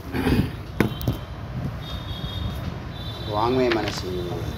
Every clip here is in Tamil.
வாங்மே மனசி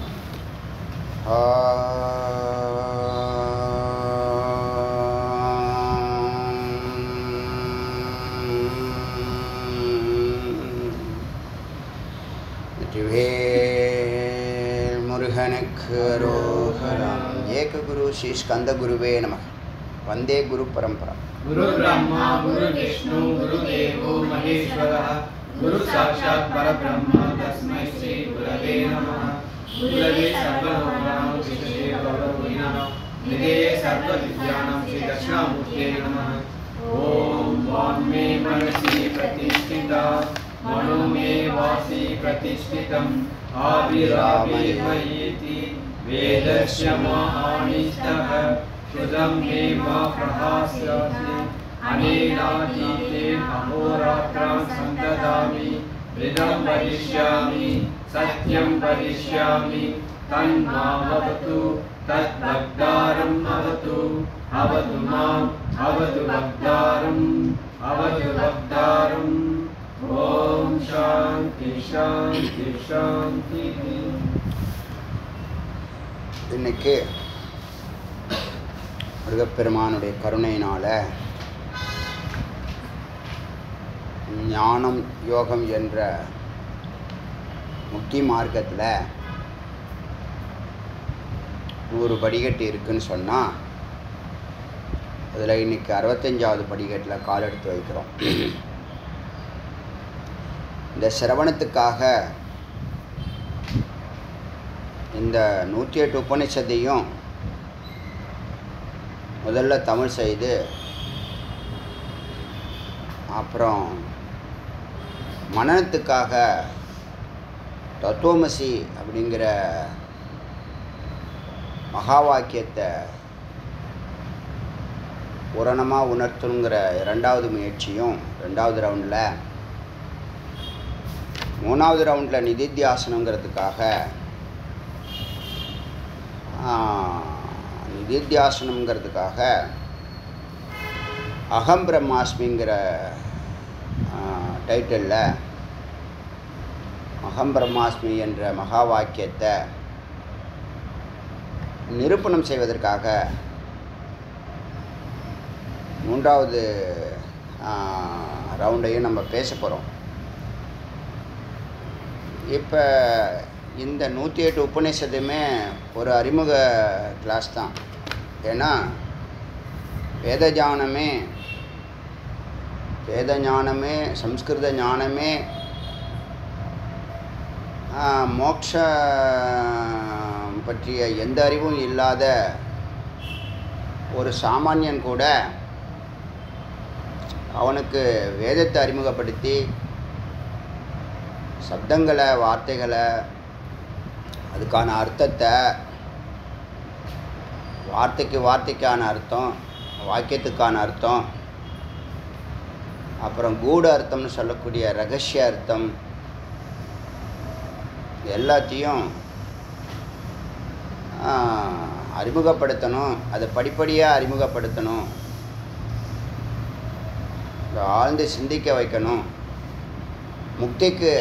வெற்றிவேல் முருகனுக்கு அரோகரம் ஏக குரு ஸ்ரீ ஸ்கந்த குருவே நம வந்தே குரு பரம்பரா गुरु ब्रह्मा गुरु विष्णु गुरु देवो महेश्वरः गुरु साक्षात् परब्रह्म तस्मै श्री गुरवे नमः गुरवे सर्वलोकानां विशेषे गौरवीणां निधेये सर्वविद्यानां श्री दक्षिणामूर्ते नमः ॐ वाङ्मे मनसि प्रतिष्ठिता मनो मे वासि प्रतिष्ठितम् आविराविर्मयेति वेदस्य महानिष्ठः श्रुतं मे मा प्रहास्यति अनेनातीतेन अहोरात्रां सन्तदामि हृदं वदिष्यामि सत्यं वदिष्यामि तन्मामवतु तद्वक्तारम् अवतु अवतु माम् अवतु वक्तारम् अवतु वक्तारम् ॐ शान्ति शान्ति शान्तिः இன்னைக்கு முருகப்பெருமானுடைய கருணையினால் ஞானம் யோகம் என்ற முக்தி மார்க்கத்தில் நூறு படிக்கட்டு இருக்குன்னு சொன்னால் அதில் இன்னைக்கு அறுபத்தஞ்சாவது படிக்கட்டில் கால் எடுத்து வைக்கிறோம் இந்த சிரவணத்துக்காக இந்த நூற்றி எட்டு உபநிஷத்தையும் முதல்ல தமிழ் செய்து அப்புறம் மனனத்துக்காக தத்துவமசி அப்படிங்கிற மகா வாக்கியத்தை பூரணமாக உணர்த்தணுங்கிற இரண்டாவது முயற்சியும் ரெண்டாவது ரவுண்டில் மூணாவது ரவுண்டில் நிதித்தியாசனங்கிறதுக்காக நிதித்தியாசனங்கிறதுக்காக அகம் பிரம்மாஸ்மிங்கிற டைட்டிலில் அகம் பிரம்மாஸ்மி என்ற மகா வாக்கியத்தை நிரூபணம் செய்வதற்காக மூன்றாவது ரவுண்டையும் நம்ம பேச போகிறோம் இப்போ இந்த நூற்றி எட்டு உபநிஷத்துமே ஒரு அறிமுக கிளாஸ் தான் ஏன்னா வேத ஞானமே வேத ஞானமே சம்ஸ்கிருத ஞானமே மோக்ஷ பற்றிய எந்த அறிவும் இல்லாத ஒரு சாமானியன் கூட அவனுக்கு வேதத்தை அறிமுகப்படுத்தி சப்தங்களை வார்த்தைகளை அதுக்கான அர்த்தத்தை வார்த்தைக்கு வார்த்தைக்கான அர்த்தம் வாக்கியத்துக்கான அர்த்தம் அப்புறம் கூட அர்த்தம்னு சொல்லக்கூடிய ரகசிய அர்த்தம் எல்லாத்தையும் அறிமுகப்படுத்தணும் அதை படிப்படியாக அறிமுகப்படுத்தணும் ஆழ்ந்து சிந்திக்க வைக்கணும் முக்திக்கு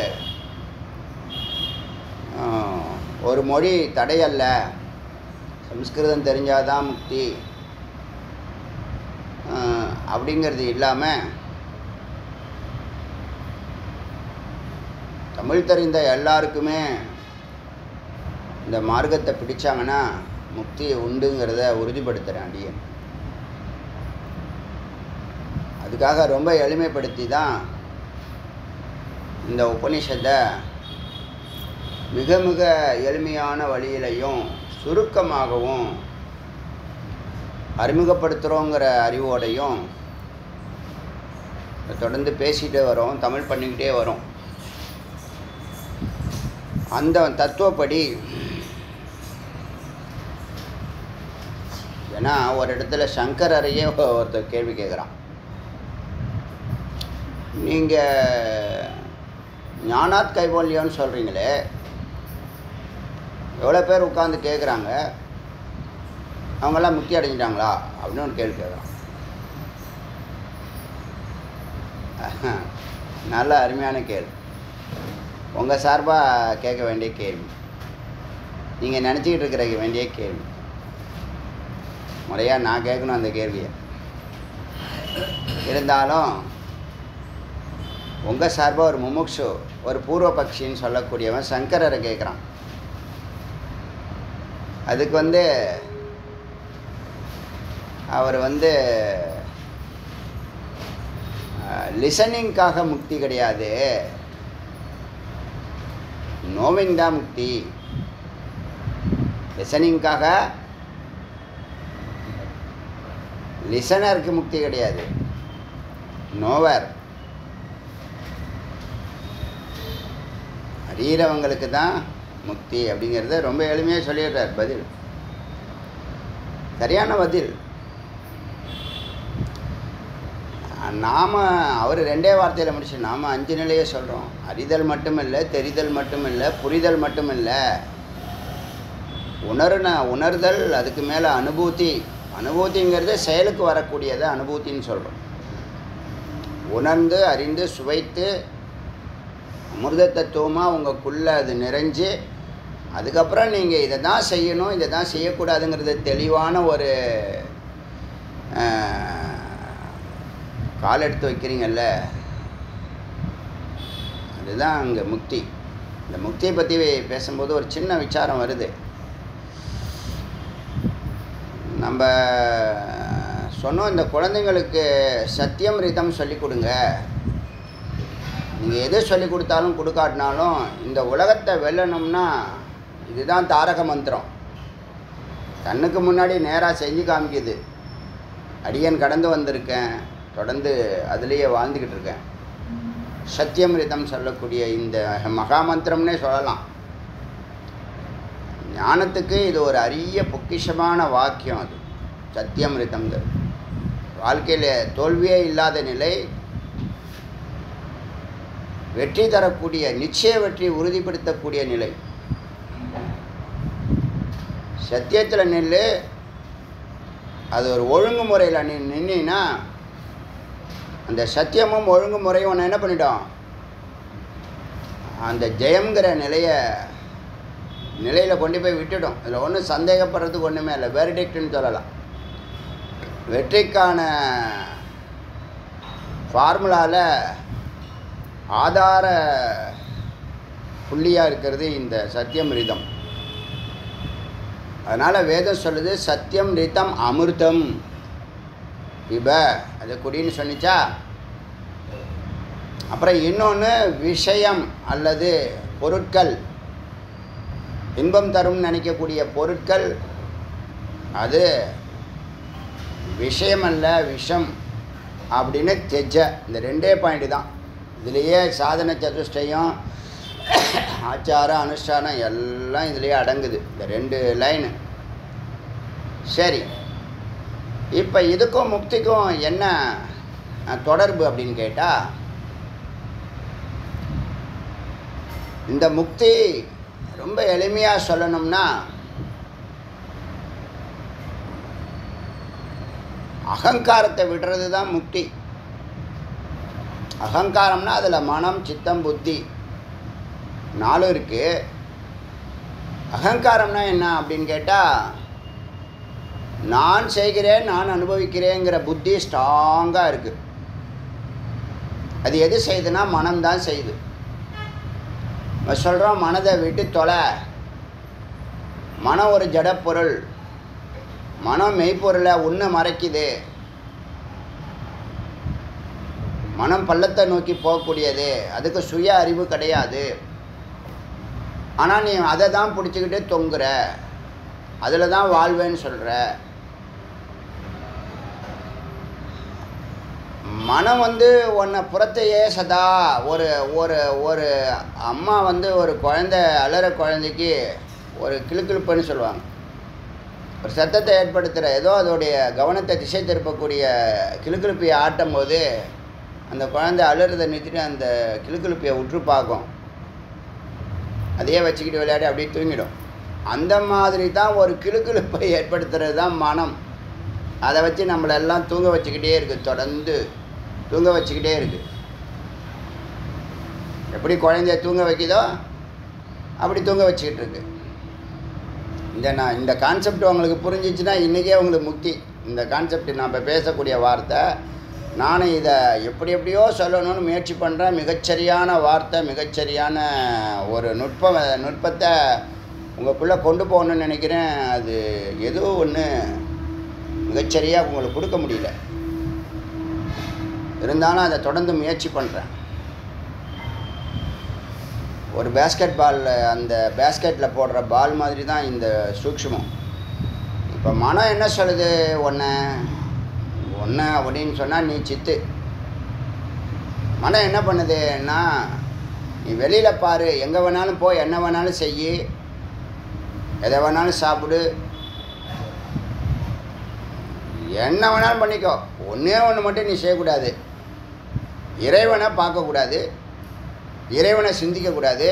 ஒரு மொழி தடையல்ல சம்ஸ்கிருதம் தெரிஞ்சாதான் முக்தி அப்படிங்கிறது இல்லாமல் தமிழ் தெரிந்த எல்லாருக்குமே இந்த மார்க்கத்தை பிடிச்சாங்கன்னா முக்தி உண்டுங்கிறத உறுதிப்படுத்துகிறேன் அடியன் அதுக்காக ரொம்ப எளிமைப்படுத்தி தான் இந்த உபநிஷத்தை மிக மிக எளிமையான வழியிலையும் சுருக்கமாகவும் அறிமுகப்படுத்துகிறோங்கிற அறிவோடையும் தொடர்ந்து பேசிகிட்டே வரோம் தமிழ் பண்ணிக்கிட்டே வரோம் அந்த தத்துவப்படி ஏன்னா ஒரு இடத்துல சங்கரரையே ஒருத்தர் கேள்வி கேட்குறான் நீங்கள் ஞானாத் கைவல்யம்னு சொல்கிறீங்களே எவ்வளோ பேர் உட்காந்து கேட்குறாங்க அவங்கெல்லாம் முக்தி அடைஞ்சிட்டாங்களா அப்படின்னு ஒரு கேள்வி கேட்குறான் நல்ல அருமையான கேள்வி உங்கள் சார்பாக கேட்க வேண்டிய கேள்வி நீங்கள் நினச்சிக்கிட்டு இருக்கிற வேண்டிய கேள்வி முறையாக நான் கேட்கணும் அந்த கேள்வியை இருந்தாலும் உங்கள் சார்பாக ஒரு முமுக்ஷு ஒரு பூர்வபக்ஷின்னு சொல்லக்கூடியவன் சங்கரரை கேட்குறான் அதுக்கு வந்து அவர் வந்து லிசனிங்காக முக்தி கிடையாது நோவிங் தான் முக்தி லிசனிங்காக லிசனருக்கு முக்தி கிடையாது நோவர் அறிகிறவங்களுக்கு தான் முக்தி அப்படிங்கிறத ரொம்ப எளிமையாக சொல்லிடுறார் பதில் சரியான பதில் நாம் அவர் ரெண்டே வார்த்தையில் முடிச்சு நாம் அஞ்சு நிலையை சொல்கிறோம் அறிதல் மட்டுமில்லை தெரிதல் மட்டுமில்லை புரிதல் மட்டுமில்லை உணர்ன உணர்தல் அதுக்கு மேலே அனுபூதி அனுபூதிங்கிறது செயலுக்கு வரக்கூடியதை அனுபூதின்னு சொல்கிறோம் உணர்ந்து அறிந்து சுவைத்து அமிர்த தத்துவமாக உங்களுக்குள்ளே அது நிறைஞ்சு அதுக்கப்புறம் நீங்கள் இதை தான் செய்யணும் இதை தான் செய்யக்கூடாதுங்கிறது தெளிவான ஒரு கால் எடுத்து வைக்கிறீங்கல்ல அதுதான் அங்கே முக்தி இந்த முக்தியை பற்றி பேசும்போது ஒரு சின்ன விசாரம் வருது நம்ம சொன்னோம் இந்த குழந்தைங்களுக்கு சத்தியம் ரிதம் சொல்லி கொடுங்க நீங்கள் எது சொல்லி கொடுத்தாலும் கொடுக்காட்டினாலும் இந்த உலகத்தை வெல்லணும்னா இதுதான் தாரக மந்திரம் கண்ணுக்கு முன்னாடி நேராக செஞ்சு காமிக்குது அடியன் கடந்து வந்திருக்கேன் தொடர்ந்து அதுலேயே வாழ்ந்துக்கிட்டு இருக்கேன் சத்தியமிரிதம் சொல்லக்கூடிய இந்த மகாமந்திரம்னே சொல்லலாம் ஞானத்துக்கு இது ஒரு அரிய பொக்கிஷமான வாக்கியம் அது சத்தியமிருத்தங்கிறது வாழ்க்கையில் தோல்வியே இல்லாத நிலை வெற்றி தரக்கூடிய நிச்சய வெற்றி உறுதிப்படுத்தக்கூடிய நிலை சத்தியத்தில் நில்லு அது ஒரு ஒழுங்குமுறையில் நீ நின்னா அந்த சத்தியமும் ஒழுங்குமுறையும் ஒன்று என்ன பண்ணிட்டோம் அந்த ஜெயங்கிற நிலையை நிலையில் கொண்டு போய் விட்டுடும் இதில் ஒன்றும் சந்தேகப்படுறதுக்கு ஒன்றுமே இல்லை வெரிடிக்ட்னு சொல்லலாம் வெற்றிக்கான ஃபார்முலாவில் ஆதார புள்ளியாக இருக்கிறது இந்த சத்தியம் ரிதம் அதனால் வேதம் சொல்லுது சத்தியம் ரிதம் அமிர்தம் பிப அது குடின்னு சொன்னிச்சா அப்புறம் இன்னொன்று விஷயம் அல்லது பொருட்கள் இன்பம் தரும் நினைக்கக்கூடிய பொருட்கள் அது விஷயம் அல்ல விஷம் அப்படின்னு தெஜ இந்த ரெண்டே பாயிண்ட் தான் இதுலேயே சாதன சதுஷ்டயம் ஆச்சாரம் அனுஷ்டானம் எல்லாம் இதுலேயே அடங்குது இந்த ரெண்டு லைனு சரி இப்போ இதுக்கும் முக்திக்கும் என்ன தொடர்பு அப்படின்னு கேட்டால் இந்த முக்தி ரொம்ப எளிமையாக சொல்லணும்னா அகங்காரத்தை விடுறது தான் முக்தி அகங்காரம்னா அதில் மனம் சித்தம் புத்தி நாலு இருக்குது அகங்காரம்னா என்ன அப்படின்னு கேட்டால் நான் செய்கிறேன் நான் அனுபவிக்கிறேங்கிற புத்தி ஸ்ட்ராங்காக இருக்குது அது எது செய்யுதுன்னா மனம்தான் செய்யுது நம்ம சொல்கிறோம் மனதை விட்டு தொலை மனம் ஒரு ஜடப்பொருள் மனம் மெய்ப்பொருளை உன்னை மறைக்குது மனம் பள்ளத்தை நோக்கி போகக்கூடியது அதுக்கு சுய அறிவு கிடையாது ஆனால் நீ அதை தான் பிடிச்சிக்கிட்டு தொங்குற அதில் தான் வாழ்வேன்னு சொல்கிற மனம் வந்து உன்னை புறத்தையே சதா ஒரு ஒரு ஒரு அம்மா வந்து ஒரு குழந்த அலற குழந்தைக்கு ஒரு கிளுக்கிழுப்புன்னு சொல்லுவாங்க ஒரு சத்தத்தை ஏற்படுத்துகிற ஏதோ அதோடைய கவனத்தை திசை திருப்பக்கூடிய கிளுக்கிழுப்பியை ஆட்டும் போது அந்த குழந்தை அழுறதை நிறுத்திட்டு அந்த கிளுக்கிழுப்பியை உற்று பார்க்கும் அதையே வச்சுக்கிட்டு விளையாடி அப்படியே தூங்கிடும் அந்த மாதிரி தான் ஒரு கிளுக்கிழுப்பை ஏற்படுத்துறது தான் மனம் அதை வச்சு நம்மளெல்லாம் தூங்க வச்சுக்கிட்டே இருக்குது தொடர்ந்து தூங்க வச்சுக்கிட்டே இருக்குது எப்படி குழந்தைய தூங்க வைக்குதோ அப்படி தூங்க வச்சுக்கிட்டு இருக்கு இந்த நான் இந்த கான்செப்ட் உங்களுக்கு புரிஞ்சிச்சுன்னா இன்றைக்கே உங்களுக்கு முக்தி இந்த கான்செப்ட் நான் இப்போ பேசக்கூடிய வார்த்தை நானும் இதை எப்படி எப்படியோ சொல்லணும்னு முயற்சி பண்ணுறேன் மிகச்சரியான வார்த்தை மிகச்சரியான ஒரு நுட்ப நுட்பத்தை உங்களுக்குள்ளே கொண்டு போகணும்னு நினைக்கிறேன் அது ஏதோ ஒன்று மிகச்சரியாக உங்களுக்கு கொடுக்க முடியல இருந்தாலும் அதை தொடர்ந்து முயற்சி பண்ணுறேன் ஒரு பேஸ்கெட் பாலில் அந்த பேஸ்கெட்டில் போடுற பால் மாதிரி தான் இந்த சூக்ஷ்மம் இப்போ மனம் என்ன சொல்லுது ஒன்று ஒன்று அப்படின்னு சொன்னால் நீ சித்து மனம் என்ன பண்ணுதுன்னா நீ வெளியில் பாரு எங்கே வேணாலும் போய் என்ன வேணாலும் செய் எதை வேணாலும் சாப்பிடு என்ன வேணாலும் பண்ணிக்கோ ஒன்றே ஒன்று மட்டும் நீ செய்யக்கூடாது இறைவனை பார்க்கக்கூடாது இறைவனை சிந்திக்கக்கூடாது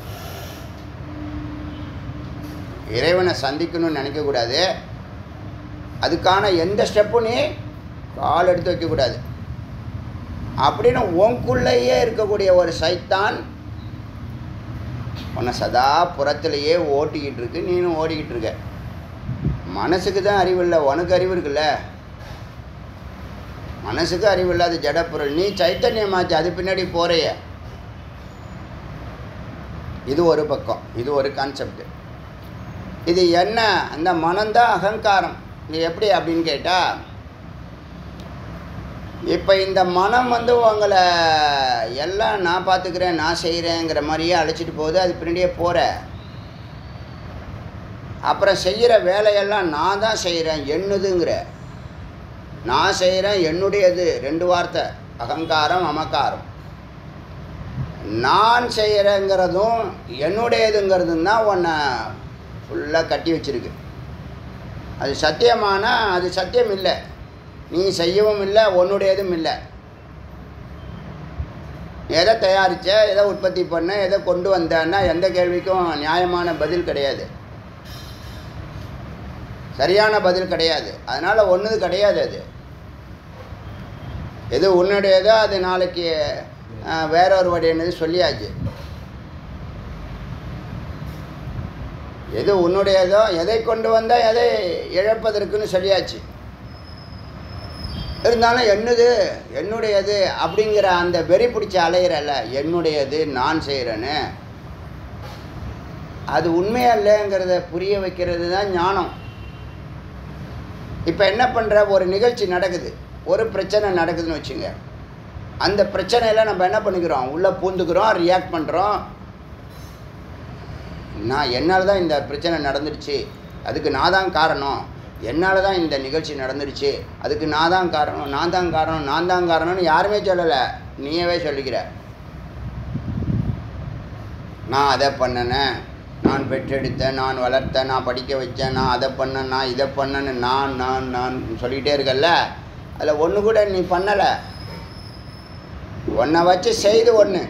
இறைவனை சந்திக்கணும்னு நினைக்கக்கூடாது அதுக்கான எந்த ஸ்டெப்பும் நீ கால் எடுத்து வைக்கக்கூடாது அப்படின்னு உனக்குள்ளேயே இருக்கக்கூடிய ஒரு சைத்தான் உன்னை சதா புறத்திலேயே ஓட்டிக்கிட்டு இருக்கு நீனும் ஓடிக்கிட்டு இருக்க மனசுக்கு தான் அறிவு இல்லை உனக்கு அறிவு இருக்குல்ல மனசுக்கு அறிவு இல்லாத ஜடப்பொருள் நீ சைத்தன்யமாச்சு அது பின்னாடி போறைய இது ஒரு பக்கம் இது ஒரு கான்செப்ட் இது என்ன அந்த மனம்தான் அகங்காரம் இது எப்படி அப்படின்னு கேட்டால் இப்போ இந்த மனம் வந்து உங்களை எல்லாம் நான் பார்த்துக்கிறேன் நான் செய்கிறேங்கிற மாதிரியே அழைச்சிட்டு போகுது அது பின்னாடியே போகிற அப்புறம் செய்கிற வேலையெல்லாம் நான் தான் செய்கிறேன் என்னதுங்கிற நான் செய்கிறேன் என்னுடையது ரெண்டு வார்த்தை அகங்காரம் அமக்காரம் நான் செய்கிறேங்கிறதும் என்னுடையதுங்கிறதும் தான் உன்னை ஃபுல்லாக கட்டி வச்சிருக்கு அது சத்தியமானா அது சத்தியம் இல்லை நீ செய்யவும் இல்லை உன்னுடையதும் இல்லை எதை தயாரித்த எதை உற்பத்தி பண்ண எதை கொண்டு வந்தேன்னா எந்த கேள்விக்கும் நியாயமான பதில் கிடையாது சரியான பதில் கிடையாது அதனால் ஒன்றுது கிடையாது அது எது உன்னுடையதோ அது நாளைக்கு அஹ், வேற ஒரு வடிவனது சொல்லியாச்சு எது உன்னுடையதோ எதை கொண்டு வந்தால் எதை இழப்பதற்குன்னு சொல்லியாச்சு இருந்தாலும் என்னது என்னுடையது அப்படிங்கிற அந்த வெறி பிடிச்சி அலையிறல்ல என்னுடையது நான் செய்கிறேன்னு அது உண்மையல்லங்கிறத புரிய வைக்கிறது தான் ஞானம் இப்போ என்ன பண்ணுற ஒரு நிகழ்ச்சி நடக்குது ஒரு பிரச்சனை நடக்குதுன்னு வச்சுங்க அந்த பிரச்சனையில நம்ம என்ன பண்ணிக்கிறோம் உள்ளே பூந்துக்கிறோம் ரியாக்ட் பண்ணுறோம் நான் என்னால் தான் இந்த பிரச்சனை நடந்துடுச்சு அதுக்கு நான் தான் காரணம் என்னால் தான் இந்த நிகழ்ச்சி நடந்துடுச்சு அதுக்கு நான் தான் காரணம் நான் தான் காரணம் நான் தான் காரணம்னு யாருமே சொல்லலை நீயவே சொல்லிக்கிற நான் அதை பண்ணினேன் நான் பெற்றெடுத்தேன் நான் வளர்த்தேன் நான் படிக்க வச்சேன் நான் அதை பண்ணேன் நான் இதை பண்ணேன்னு நான் நான் நான் சொல்லிக்கிட்டே இருக்கல்ல அதில் ஒன்று கூட நீ பண்ணலை உன்னை வச்சு செய்து ஒன்று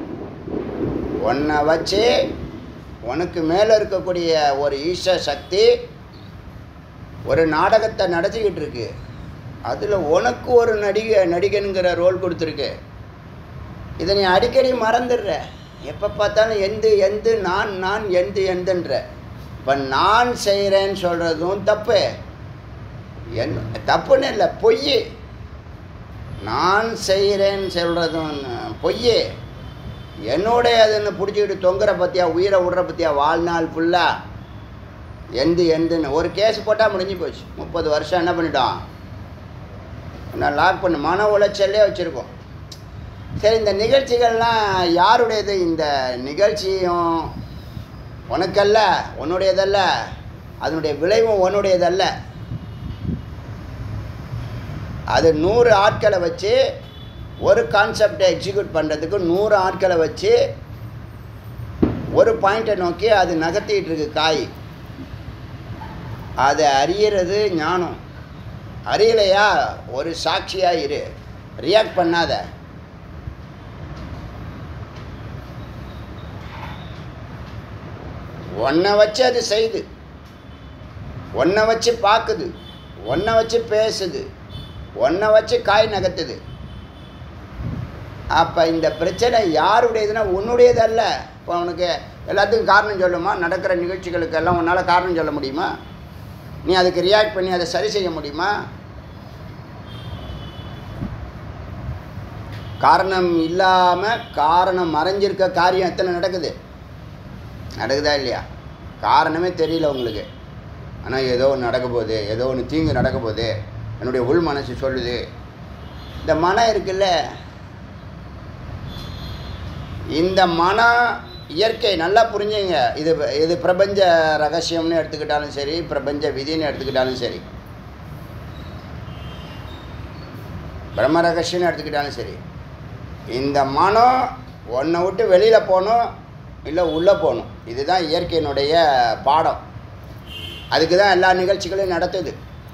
உன்னை வச்சு உனக்கு மேலே இருக்கக்கூடிய ஒரு ஈஷ சக்தி ஒரு நாடகத்தை நடத்திக்கிட்டு இருக்கு அதில் உனக்கு ஒரு நடிகை நடிகனுங்கிற ரோல் கொடுத்துருக்கு இதை நீ அடிக்கடி மறந்துடுற எப்போ பார்த்தாலும் எந்து எந்து நான் நான் எந்து எந்துன்ற இப்போ நான் செய்கிறேன்னு சொல்கிறதும் தப்பு என் தப்புன்னு இல்லை பொய் நான் செய்கிறேன்னு சொல்கிறதும் பொய் என்னுடைய அதுன்னு பிடிச்சிக்கிட்டு தொங்குற பற்றியா உயிரை விடுற பற்றியா வாழ்நாள் ஃபுல்லாக எந்து எந்துன்னு ஒரு கேஸ் போட்டால் முடிஞ்சு போச்சு முப்பது வருஷம் என்ன பண்ணிட்டோம் நான் லாக் பண்ணு மன உளைச்சல்லே வச்சுருக்கோம் சரி இந்த நிகழ்ச்சிகள்லாம் யாருடையது இந்த நிகழ்ச்சியும் உனக்கல்ல உன்னுடையதல்ல அதனுடைய விளைவும் உன்னுடையதல்ல அது நூறு ஆட்களை வச்சு ஒரு கான்செப்டை எக்ஸிக்யூட் பண்ணுறதுக்கு நூறு ஆட்களை வச்சு ஒரு பாயிண்ட்டை நோக்கி அது நகர்த்திட்டு இருக்கு காய் அதை அறியறது ஞானம் அறியலையா ஒரு சாட்சியாக இரு ரியாக்ட் பண்ணாத ஒன்றை வச்சு அது செய்யுது ஒன்றை வச்சு பார்க்குது ஒன்றை வச்சு பேசுது ஒன்றை வச்சு காய் நகர்த்துது அப்போ இந்த பிரச்சனை யாருடையதுன்னா உன்னுடையது அல்ல இப்போ உனக்கு எல்லாத்துக்கும் காரணம் சொல்லுமா நடக்கிற நிகழ்ச்சிகளுக்கெல்லாம் உன்னால் காரணம் சொல்ல முடியுமா நீ அதுக்கு ரியாக்ட் பண்ணி அதை சரி செய்ய முடியுமா காரணம் இல்லாமல் காரணம் மறைஞ்சிருக்க காரியம் எத்தனை நடக்குது நடக்குதா இல்லையா காரணமே தெரியல உங்களுக்கு ஆனால் ஏதோ ஒன்று நடக்க போகுது ஏதோ ஒன்று தீங்கு நடக்க போகுது என்னுடைய உள் மனசு சொல்லுது இந்த மனம் இருக்குல்ல இந்த மனம் இயற்கை நல்லா புரிஞ்சுங்க இது இது பிரபஞ்ச ரகசியம்னு எடுத்துக்கிட்டாலும் சரி பிரபஞ்ச விதின்னு எடுத்துக்கிட்டாலும் சரி பிரம்ம ரகசியம்னு எடுத்துக்கிட்டாலும் சரி இந்த மனம் ஒன்றை விட்டு வெளியில் போகணும் இல்லை உள்ளே போகணும் இதுதான் இயற்கையினுடைய பாடம் அதுக்கு தான் எல்லா நிகழ்ச்சிகளையும் நடத்துது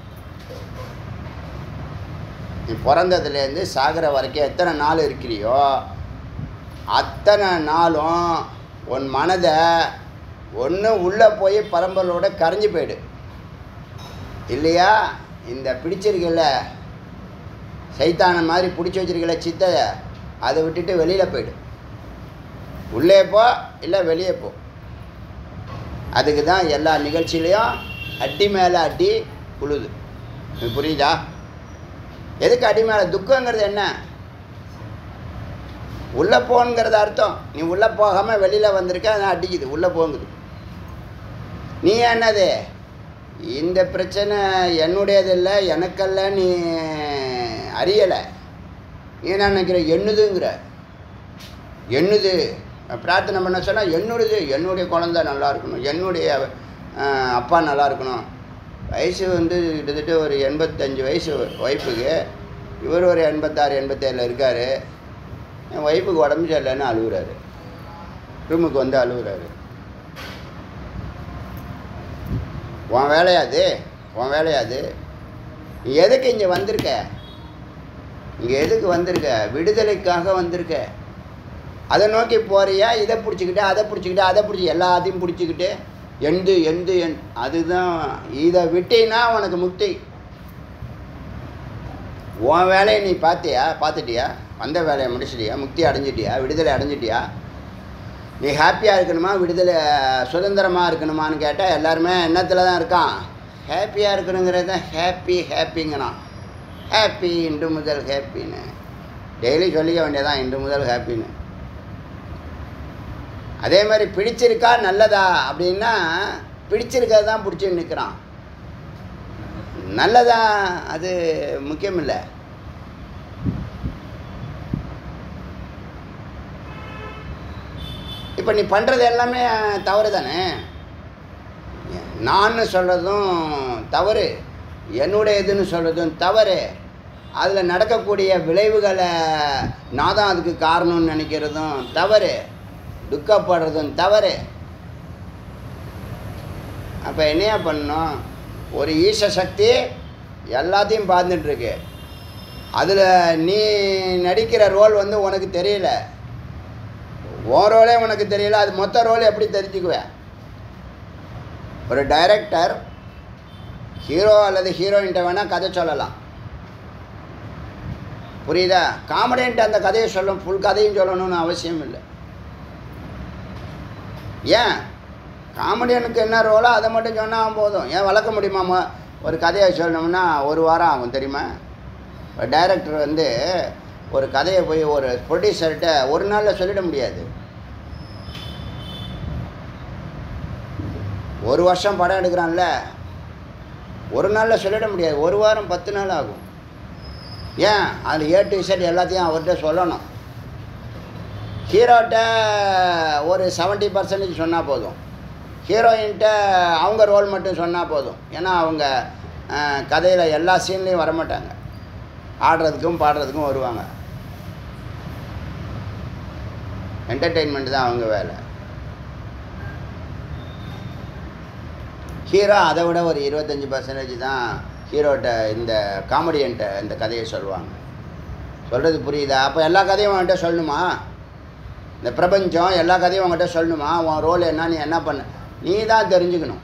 நீ பிறந்ததுலேருந்து சாகிற வரைக்கும் எத்தனை நாள் இருக்கிறியோ அத்தனை நாளும் உன் மனதை ஒன்று உள்ளே போய் பரம்பரோட கரைஞ்சு போயிடு இல்லையா இந்த பிடிச்சிருக்கல சைத்தான மாதிரி பிடிச்சி வச்சிருக்கல சித்தை அதை விட்டுட்டு வெளியில் போயிடு உள்ளே போ இல்லை வெளியே போ அதுக்கு தான் எல்லா நிகழ்ச்சியிலையும் அடி மேலே அடி உழுது இது புரியுதா எதுக்கு அடி மேலே துக்கங்கிறது என்ன உள்ளே போங்கிறது அர்த்தம் நீ உள்ளே போகாமல் வெளியில் வந்திருக்க அதான் அடிக்குது உள்ளே போங்குது நீ என்னது இந்த பிரச்சனை என்னுடையது இல்லை எனக்கல்ல நீ அறியலை நீ என்ன நினைக்கிற என்னதுங்கிற என்னது பிரார்த்தனை பண்ண சொன்னால் என்னுடையது என்னுடைய குழந்த நல்லா இருக்கணும் என்னுடைய அஹ், அப்பா நல்லா இருக்கணும் வயசு வந்து கிட்டத்தட்ட ஒரு எண்பத்தஞ்சு வயசு ஒய்ஃபுக்கு இவர் ஒரு எண்பத்தாறு எண்பத்தேழில் இருக்கார் என் ஒய்ஃபுக்கு உடம்பு சரியில்லைன்னு அழுகுறாரு ரூமுக்கு வந்து அழுகுறாரு உன் வேலையாது உன் வேலையாது நீ எதுக்கு இங்கே வந்திருக்க இங்கே எதுக்கு வந்திருக்க விடுதலைக்காக வந்திருக்க அதை நோக்கி போறியா இதை பிடிச்சிக்கிட்டு அதை பிடிச்சிக்கிட்டு அதை பிடிச்சி எல்லாத்தையும் பிடிச்சிக்கிட்டு எந்து எந்து என் அதுதான் இதை விட்டீன்னா உனக்கு முக்தி உன் வேலையை நீ பார்த்தியா பார்த்துட்டியா வந்த வேலையை முடிச்சிட்டியா முக்தி அடைஞ்சிட்டியா விடுதலை அடைஞ்சிட்டியா நீ ஹாப்பியாக இருக்கணுமா விடுதலை சுதந்திரமாக இருக்கணுமான்னு கேட்டால் எல்லாருமே எண்ணத்தில் தான் இருக்கான் ஹாப்பியாக இருக்கணுங்கிறது தான் ஹாப்பி ஹாப்பிங்கண்ணான் ஹாப்பி இன்று முதல் ஹாப்பின்னு டெய்லி சொல்லிக்க வேண்டியதான் இன்று முதல் ஹாப்பின்னு அதே மாதிரி பிடிச்சிருக்கா நல்லதா அப்படின்னா பிடிச்சிருக்கிறது தான் பிடிச்சி நிற்கிறான் நல்லதா அது முக்கியம் இல்லை இப்போ நீ பண்ணுறது எல்லாமே தவறு தானே நான் சொல்கிறதும் தவறு என்னுடைய இதுன்னு சொல்கிறதும் தவறு அதில் நடக்கக்கூடிய விளைவுகளை நான் தான் அதுக்கு காரணம்னு நினைக்கிறதும் தவறு துக்கப்படுறதும் தவறு அப்போ என்னையா பண்ணணும் ஒரு ஈச சக்தி எல்லாத்தையும் பார்த்துட்டுருக்கு அதில் நீ நடிக்கிற ரோல் வந்து உனக்கு தெரியல உன் ரோலே உனக்கு தெரியல அது மொத்த ரோல் எப்படி தெரிஞ்சுக்குவேன் ஒரு டைரக்டர் ஹீரோ அல்லது ஹீரோயின்ட்ட வேணால் கதை சொல்லலாம் புரியுதா காமெடியன்ட்டு அந்த கதையை சொல்லும் ஃபுல் கதையும் சொல்லணும்னு அவசியம் இல்லை ஏன் காமெடியனுக்கு என்ன ரோலோ அதை மட்டும் சொன்னால் போதும் ஏன் வளர்க்க முடியுமாம்மா ஒரு கதையை சொல்லணும்னா ஒரு வாரம் ஆகும் தெரியுமா ஒரு டைரக்டர் வந்து ஒரு கதையை போய் ஒரு ப்ரொடியூசர்கிட்ட ஒரு நாளில் சொல்லிட முடியாது ஒரு வருஷம் படம் எடுக்கிறான்ல ஒரு நாளில் சொல்லிட முடியாது ஒரு வாரம் பத்து நாள் ஆகும் ஏன் அதில் ஏ டு இசட் எல்லாத்தையும் அவர்கிட்ட சொல்லணும் ஹீரோட்ட ஒரு செவன்ட்டி பர்சன்டேஜ் சொன்னால் போதும் ஹீரோயின்ட்ட அவங்க ரோல் மட்டும் சொன்னால் போதும் ஏன்னா அவங்க கதையில் எல்லா சீன்லேயும் வரமாட்டாங்க ஆடுறதுக்கும் பாடுறதுக்கும் வருவாங்க என்டர்டெயின்மெண்ட் தான் அவங்க வேலை ஹீரோ அதை விட ஒரு இருபத்தஞ்சி பர்சன்டேஜ் தான் ஹீரோட்ட இந்த காமெடியன்ட்ட இந்த கதையை சொல்லுவாங்க சொல்கிறது புரியுதா அப்போ எல்லா கதையும் அவன்கிட்ட சொல்லணுமா இந்த பிரபஞ்சம் எல்லா கதையும் உங்கள்கிட்ட சொல்லணுமா உன் ரோல் என்ன நீ என்ன பண்ண நீ தான் தெரிஞ்சுக்கணும்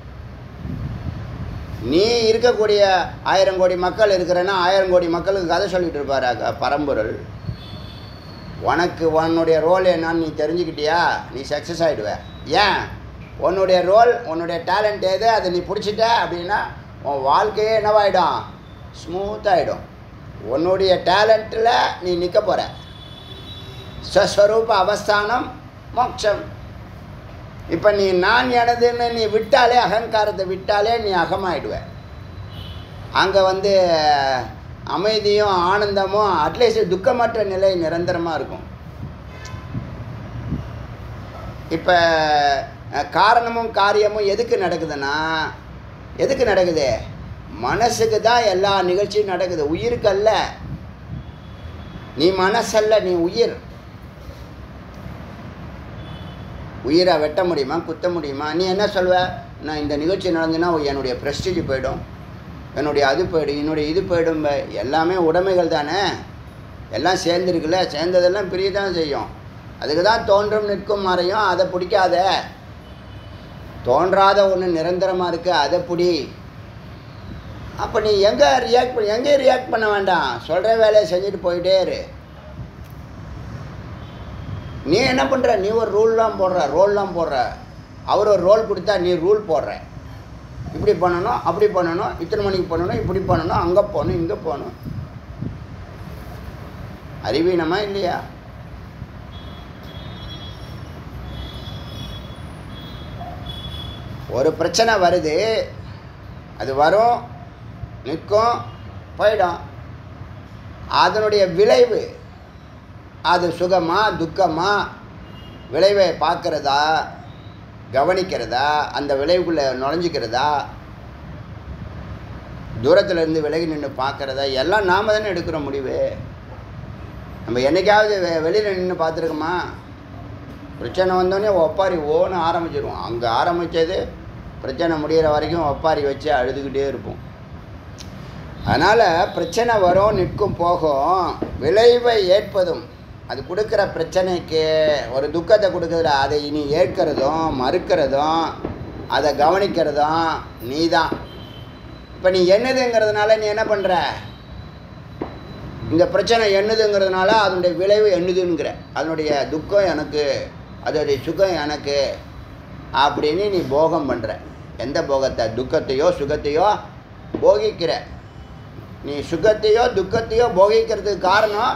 நீ இருக்கக்கூடிய ஆயிரம் கோடி மக்கள் இருக்கிறேன்னா ஆயிரம் கோடி மக்களுக்கு கதை சொல்லிட்டு இருப்பாரு அங்க பரம்பொருள் உனக்கு உன்னுடைய ரோல் என்னன்னு நீ தெரிஞ்சுக்கிட்டியா நீ சக்ஸஸ் ஆகிடுவ ஏன் உன்னுடைய ரோல் உன்னுடைய டேலண்ட் எது அதை நீ பிடிச்சிட்ட அப்படின்னா உன் வாழ்க்கையே என்னவாயிடும் ஸ்மூத்தாகிடும் உன்னுடைய டேலண்ட்டில் நீ நிற்க போகிற ஸ்வஸ்வரூப அவஸ்தானம் மோட்சம் இப்போ நீ நான் எனதுன்னு நீ விட்டாலே அகங்காரத்தை விட்டாலே நீ அகமாயிடுவ அங்கே வந்து அமைதியும் ஆனந்தமும் அட்லீஸ்ட் துக்கமற்ற நிலை நிரந்தரமாக இருக்கும் இப்போ காரணமும் காரியமும் எதுக்கு நடக்குதுன்னா எதுக்கு நடக்குது மனசுக்கு தான் எல்லா நிகழ்ச்சியும் நடக்குது உயிருக்கு அல்ல நீ மனசல்ல நீ உயிர் உயிரை வெட்ட முடியுமா குத்த முடியுமா நீ என்ன சொல்வ நான் இந்த நிகழ்ச்சி நடந்துன்னா என்னுடைய ப்ரெஸ்டீஜ் போயிடும் என்னுடைய அது போயிடும் என்னுடைய இது போயிடும் ப- எல்லாமே உடைமைகள் தானே எல்லாம் சேர்ந்துருக்குல்ல சேர்ந்ததெல்லாம் பிரிய தான் செய்யும் அதுக்கு தான் தோன்றும் நிற்கும் மறையும் அதை பிடிக்காத தோன்றாத ஒன்று நிரந்தரமாக இருக்கு அதை பிடி அப்போ நீ எங்கே ரியாக்ட் பண்ண எங்கே ரியாக்ட் பண்ண வேண்டாம் சொல்கிற வேலையை செஞ்சுட்டு போயிட்டே இரு நீ என்ன பண்ணுற நீ ஒரு ரூல்லாம் போடுற ரோல்லாம் போடுற அவர் ஒரு ரோல் கொடுத்தா நீ ரூல் போடுற இப்படி பண்ணணும் அப்படி பண்ணணும் இத்தனை மணிக்கு பண்ணணும் இப்படி பண்ணணும் அங்கே போகணும் இங்கே போகணும் அறிவீனமா இல்லையா ஒரு பிரச்சனை வருது அது வரும் நிற்கும் போயிடும் அதனுடைய விளைவு அது சுகமா துக்கமா விளைவை பார்க்குறதா கவனிக்கிறதா அந்த விளைவுக்குள்ளே நுழைஞ்சிக்கிறதா தூரத்துல இருந்து விலகி நின்று பார்க்குறதா எல்லாம் நாம தானே எடுக்கிற முடிவு நம்ம என்னைக்காவது வெ வெளியில் நின்று பார்த்துருக்கோமா பிரச்சனை வந்தோடனே ஒப்பாரி ஓன்னு ஆரம்பிச்சிருவோம் அங்கே ஆரம்பித்தது பிரச்சனை முடிகிற வரைக்கும் ஒப்பாரி வச்சு அழுதுகிட்டே இருப்போம் அதனால் பிரச்சனை வரும் நிற்கும் போகும் விளைவை ஏற்பதும் அது கொடுக்குற பிரச்சனைக்கு ஒரு துக்கத்தை கொடுக்குறதுல அதை இனி ஏற்கிறதும் மறுக்கிறதும் அதை கவனிக்கிறதும் நீ தான் இப்போ நீ என்னதுங்கிறதுனால நீ என்ன பண்ணுற இந்த பிரச்சனை என்னதுங்கிறதுனால அதனுடைய விளைவு என்னதுங்கிற அதனுடைய துக்கம் எனக்கு அதோடைய சுகம் எனக்கு அப்படின்னு நீ போகம் பண்ணுற எந்த போகத்தை துக்கத்தையோ சுகத்தையோ போகிக்கிற நீ சுகத்தையோ துக்கத்தையோ போகிக்கிறதுக்கு காரணம்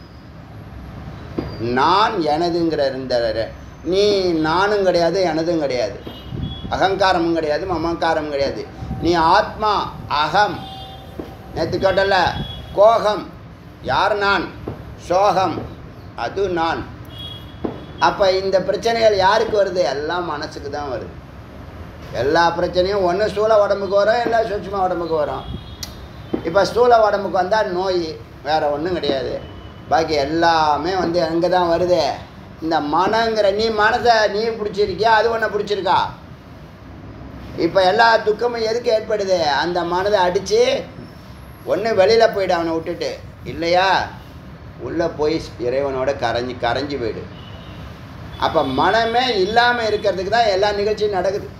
நான் எனதுங்கிற இந்த நீ நானும் கிடையாது எனதும் கிடையாது அகங்காரமும் கிடையாது மமங்காரமும் கிடையாது நீ ஆத்மா அகம் நேற்று கேட்டல கோகம் யார் நான் சோகம் அது நான் அப்போ இந்த பிரச்சனைகள் யாருக்கு வருது எல்லாம் மனசுக்கு தான் வருது எல்லா பிரச்சனையும் ஒன்று ஸ்தூல உடம்புக்கு வரும் இல்லை சூட்சும உடம்புக்கு வரும் இப்போ ஸ்தூல உடம்புக்கு வந்தால் நோய் வேறு ஒன்றும் கிடையாது பாக்கி எல்லாமே வந்து எங்கே தான் வருது இந்த மனங்கிற நீ மனசை நீ பிடிச்சிருக்கியா அது ஒன்று பிடிச்சிருக்கா இப்போ எல்லா துக்கமும் எதுக்கு ஏற்படுது அந்த மனதை அடித்து ஒன்று வெளியில் போயிடு அவனை விட்டுட்டு இல்லையா உள்ளே போய் இறைவனோட கரைஞ்சி கரைஞ்சி போயிடு அப்போ மனமே இல்லாமல் இருக்கிறதுக்கு தான் எல்லா நிகழ்ச்சியும் நடக்குது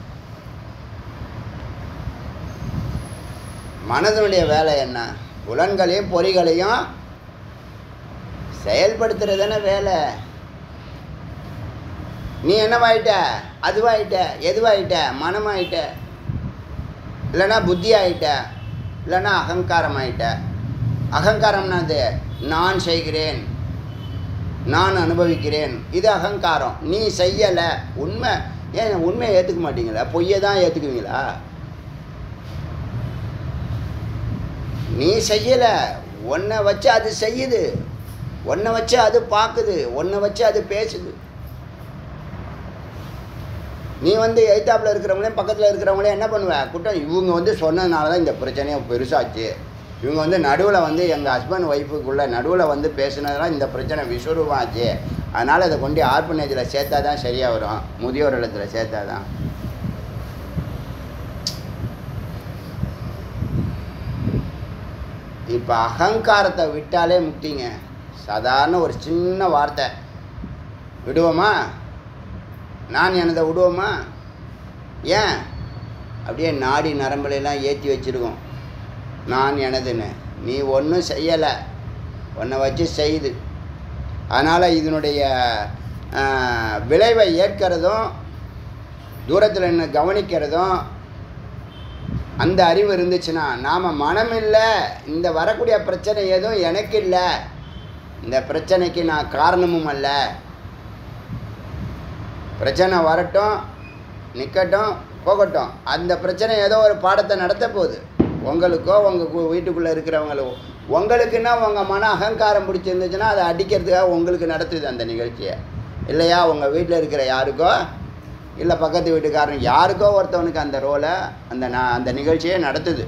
மனதனுடைய வேலை என்ன புலன்களையும் பொறிகளையும் செயல்படுத்துறது தானே வேலை நீ என்னவாயிட்ட அதுவாயிட்ட எதுவாயிட்ட மனமாயிட்ட இல்லைன்னா புத்தி ஆயிட்ட இல்லைன்னா அகங்காரம் ஆயிட்ட அகங்காரம்னா அது நான் செய்கிறேன் நான் அனுபவிக்கிறேன் இது அகங்காரம் நீ செய்யலை உண்மை ஏன் உண்மையை ஏற்றுக்க மாட்டீங்களா பொய்யை தான் ஏற்றுக்குவீங்களா நீ செய்யலை ஒன்றை வச்சு அது செய்யுது ஒன்றை வச்சு அது பார்க்குது ஒன்றை வச்சு அது பேசுது நீ வந்து எய்த்தாப்பில் இருக்கிறவங்களே பக்கத்தில் இருக்கிறவங்களே என்ன பண்ணுவ குற்றம் இவங்க வந்து சொன்னதுனால தான் இந்த பிரச்சனையை பெருசாச்சு இவங்க வந்து நடுவில் வந்து எங்கள் ஹஸ்பண்ட் ஒய்ஃபுக்குள்ளே நடுவில் வந்து பேசுனதுலாம் இந்த பிரச்சனை விஸ்வரூபம் ஆச்சு அதனால் இதை கொண்டு ஆர்பனேஜில் சேர்த்தா தான் சரியாக வரும் முதியோர் இல்லத்துல சேர்த்தா தான் இப்போ அகங்காரத்தை விட்டாலே முக்திங்க சாதாரண ஒரு சின்ன வார்த்தை விடுவோமா நான் எனதை விடுவோமா ஏன் அப்படியே நாடி நரம்புலையெல்லாம் ஏற்றி வச்சுருக்கோம் நான் எனதுன்னு நீ ஒன்றும் செய்யலை உன்னை வச்சு செய்யுது அதனால் இதனுடைய ஆஹ், விளைவை ஏற்கிறதும் தூரத்தில் நின்று கவனிக்கிறதும் அந்த அறிவு இருந்துச்சுன்னா நாம் மனம் இல்லை இந்த வரக்கூடிய பிரச்சனை எதுவும் எனக்கு இல்லை இந்த பிரச்சனைக்கு நான் காரணமும் அல்ல பிரச்சனை வரட்டும் நிற்கட்டும் போகட்டும் அந்த பிரச்சனை ஏதோ ஒரு பாடத்தை நடத்த போகுது உங்களுக்கோ உங்கள் வீட்டுக்குள்ளே இருக்கிறவங்களோ உங்களுக்குன்னா உங்கள் மன அகங்காரம் பிடிச்சிருந்துச்சுன்னா அதை அடிக்கிறதுக்காக உங்களுக்கு நடத்துது அந்த நிகழ்ச்சியை இல்லையா உங்கள் வீட்டில் இருக்கிற யாருக்கோ இல்லை பக்கத்து வீட்டுக்காரன் யாருக்கோ ஒருத்தவனுக்கு அந்த ரோலை அந்த நான் அந்த நிகழ்ச்சியை நடத்துது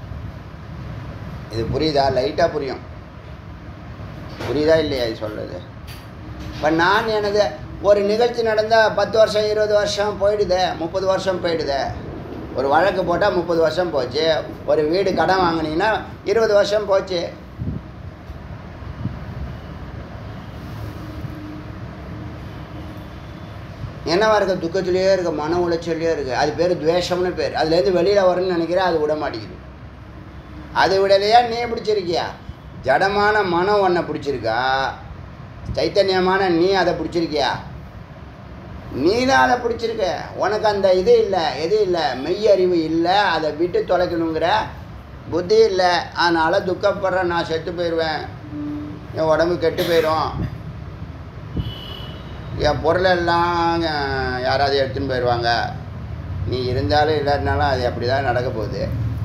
இது புரியுதா லைட்டாக புரியும் புரியுதா இல்லையா இது சொல்கிறது இப்போ நான் எனது ஒரு நிகழ்ச்சி நடந்தால் பத்து வருஷம் இருபது வருஷம் போயிடுதே முப்பது வருஷம் போயிடுதே ஒரு வழக்கு போட்டால் முப்பது வருஷம் போச்சு ஒரு வீடு கடன் வாங்கினீங்கன்னா இருபது வருஷம் போச்சு என்னவா இருக்க துக்கத்திலேயே இருக்க மன உளைச்சல்லையே இருக்குது அது பேர் துவேஷம்னு பேர் அதுலேருந்து வெளியில் வரணும்னு நினைக்கிறேன் அது விட மாட்டேங்குது அது விடலையா நீ பிடிச்சிருக்கியா ஜடமான மனம் ஒன்றை பிடிச்சிருக்கா சைத்தன்யமான நீ அதை பிடிச்சிருக்கியா நீ தான் அதை பிடிச்சிருக்க உனக்கு அந்த இது இல்லை எது இல்லை மெய் அறிவு இல்லை அதை விட்டு தொலைக்கணுங்கிற புத்தி இல்லை அதனால் துக்கப்படுறேன் நான் செத்து போயிடுவேன் என் உடம்பு கெட்டு போயிடும் என் பொருளெல்லாம் அஹ், யாராவது எடுத்துன்னு போயிடுவாங்க நீ இருந்தாலும் இல்லாட்டினாலும் அது அப்படி தான் நடக்க போகுது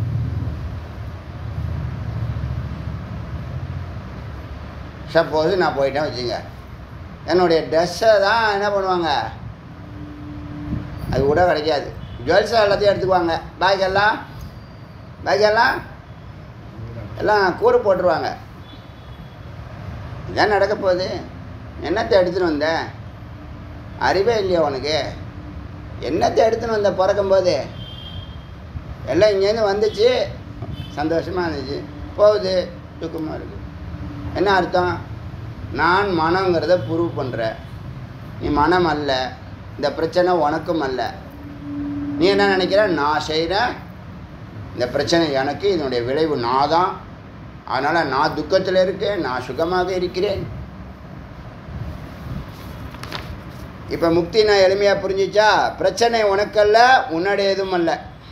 சப்போஸ் நான் போயிட்டேன் வச்சுங்க என்னுடைய ட்ரெஸ்ஸை தான் என்ன பண்ணுவாங்க அது கூட கிடைக்காது ஜுவல்ஸை எல்லாத்தையும் எடுத்துக்குவாங்க பேக்கெல்லாம் பேக்கெல்லாம் எல்லாம் கூறு போட்டுருவாங்க இதான் நடக்க போகுது என்னத்தை எடுத்துன்னு வந்த அறிவே இல்லையா உனக்கு என்னத்தை எடுத்துன்னு வந்த பிறக்கும்போது எல்லாம் இங்கேருந்து வந்துச்சு சந்தோஷமாக இருந்துச்சு போகுது துக்கமாக இருக்குது என்ன அர்த்தம் நான் மனங்கிறத ப்ரூவ் பண்ணுறேன் நீ மனம் அல்ல இந்த பிரச்சனை உனக்கும் அல்ல நீ என்ன நினைக்கிற நான் செய்கிறேன் இந்த பிரச்சனை எனக்கு இதனுடைய விளைவு நான் தான் அதனால் நான் துக்கத்தில் இருக்கேன் நான் சுகமாக இருக்கிறேன் இப்போ முக்தி நான் எளிமையாக புரிஞ்சிச்சா பிரச்சனை உனக்கல்ல உன்னுடையதும் அல்ல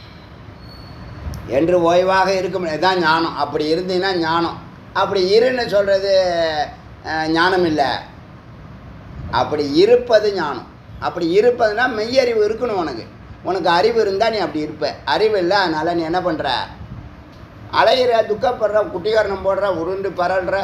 என்று ஓய்வாக இருக்கும் இதுதான் ஞானம் அப்படி இருந்தீங்கன்னா ஞானம் அப்படி இருன்னு சொல்கிறது ஞானம் இல்லை அப்படி இருப்பது ஞானம் அப்படி இருப்பதுன்னா மெய்யறிவு இருக்கணும் உனக்கு உனக்கு அறிவு இருந்தால் நீ அப்படி இருப்ப அறிவு இல்லை அதனால் நீ என்ன பண்ணுற அலையிற துக்கப்படுற குட்டிகாரணம் போடுற உருண்டு பரல்ற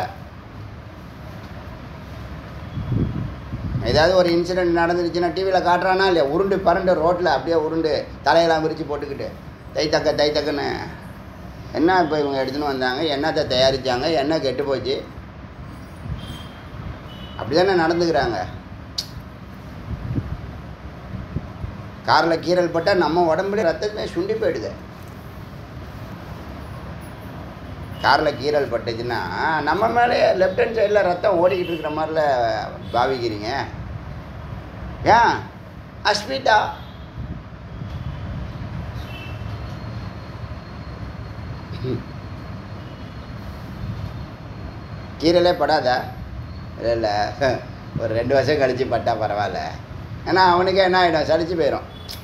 ஏதாவது ஒரு இன்சிடெண்ட் நடந்துருச்சுன்னா டிவியில் காட்டுறானா இல்லையா உருண்டு பரண்டு ரோட்டில் அப்படியே உருண்டு தலையெல்லாம் விரித்து போட்டுக்கிட்டு தை தக்க தை தக்கன்னு என்ன இப்போ இவங்க எடுத்துன்னு வந்தாங்க என்னத்தை தயாரித்தாங்க என்ன கெட்டு போச்சு அப்படி தானே நடந்துக்கிறாங்க காரில் கீரல் பட்டால் நம்ம உடம்புல ரத்தமே சுண்டி போயிடுது காரில் கீரல் பட்டுச்சுன்னா நம்ம மேலே லெஃப்ட் ஹேண்ட் சைடில் ரத்தம் ஓடிக்கிட்டு இருக்கிற மாதிரில பாவிக்கிறீங்க ஏன் அஸ்மிதா கீரலே படாதா இல்லை இல்லை ஒரு ரெண்டு வருஷம் கழித்து பட்டா பரவாயில்ல ஏன்னா அவனுக்கே என்ன ஆகிடும் சலிச்சு போயிடும்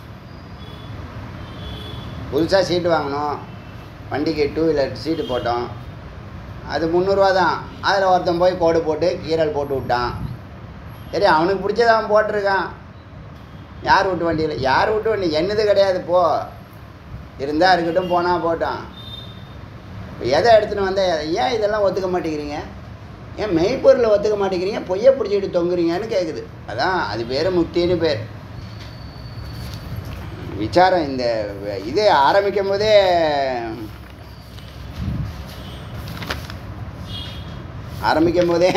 புதுசாக சீட்டு வாங்கினோம் வண்டிக்கு டூ வீலர் சீட்டு போட்டோம் அது முந்நூறுரூவா தான் அதில் ஒருத்தன் போய் கோடு போட்டு கீரல் போட்டு விட்டான் சரி அவனுக்கு பிடிச்சத அவன் போட்டிருக்கான் யார் வீட்டு வண்டியில் யார் வீட்டு வண்டி என்னது கிடையாது போ இருந்தால் இருக்கட்டும் போனால் போட்டான் இப்போ எதை எடுத்துன்னு வந்த ஏன் இதெல்லாம் ஒத்துக்க மாட்டேங்கிறீங்க ஏன் மெய்ப்பொருளை ஒத்துக்க மாட்டேங்கிறீங்க பொய்யை பிடிச்சிக்கிட்டு தொங்குறீங்கன்னு கேட்குது அதான் அது பேர் முக்தின்னு பேர் விசாரம் இந்த இது ஆரம்பிக்கும் போதே ஆரம்பிக்கும் போதே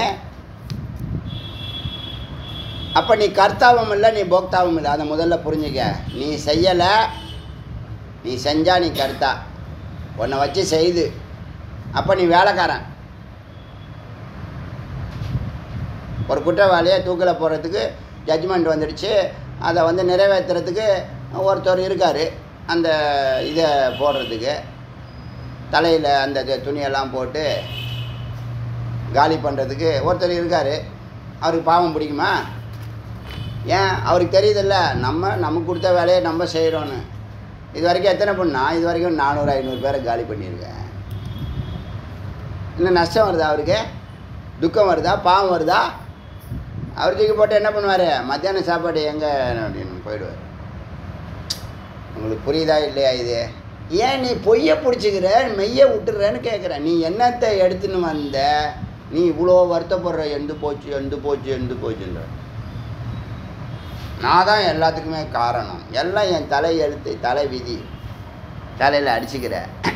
அப்போ நீ கர்த்தாவும் இல்லை நீ போக்தாவும் இல்லை அதை முதல்ல புரிஞ்சுக்க நீ செய்யலை நீ செஞ்சா நீ கர்த்தா உன்னை வச்சு செய்து அப்போ நீ வேலைக்காரன் ஒரு குற்றவாளியை தூக்கில் போடுறதுக்கு ஜட்ஜ்மெண்ட் வந்துடுச்சு அதை வந்து நிறைவேற்றுறதுக்கு ஒருத்தர் இருக்கார் அந்த இதை போடுறதுக்கு தலையில் அந்த து- துணியெல்லாம் போட்டு காலி பண்ணுறதுக்கு ஒருத்தர் இருக்கார் அவருக்கு பாவம் பிடிக்குமா ஏன் அவருக்கு தெரியுதில்ல நம்ம நமக்கு கொடுத்த வேலையை நம்ம செய்கிறோன்னு இது வரைக்கும் எத்தனை பண்ணா இது வரைக்கும் நானூறு ஐநூறு பேரை காலி பண்ணியிருக்கேன் இன்னும் நஷ்டம் வருதா அவருக்கு துக்கம் வருதா பாவம் வருதா அவர் தூக்கி போட்டு என்ன பண்ணுவார் மத்தியான சாப்பாடு எங்கே அப்படின்னு போயிடுவார் உங்களுக்கு புரியுதா இல்லையா இது ஏன் நீ பொய்யை பிடிச்சிக்கிற மெய்யை விட்டுறேன்னு கேட்குறேன் நீ என்னத்தை எடுத்துன்னு வந்த நீ இவ்வளோ வருத்தப்படுற எந்து போச்சு எந்து போச்சு எந்து போச்சுன்ற நான் தான் எல்லாத்துக்குமே காரணம் எல்லாம் என் தலை எழுத்து தலை விதி தலையில் அடிச்சுக்கிற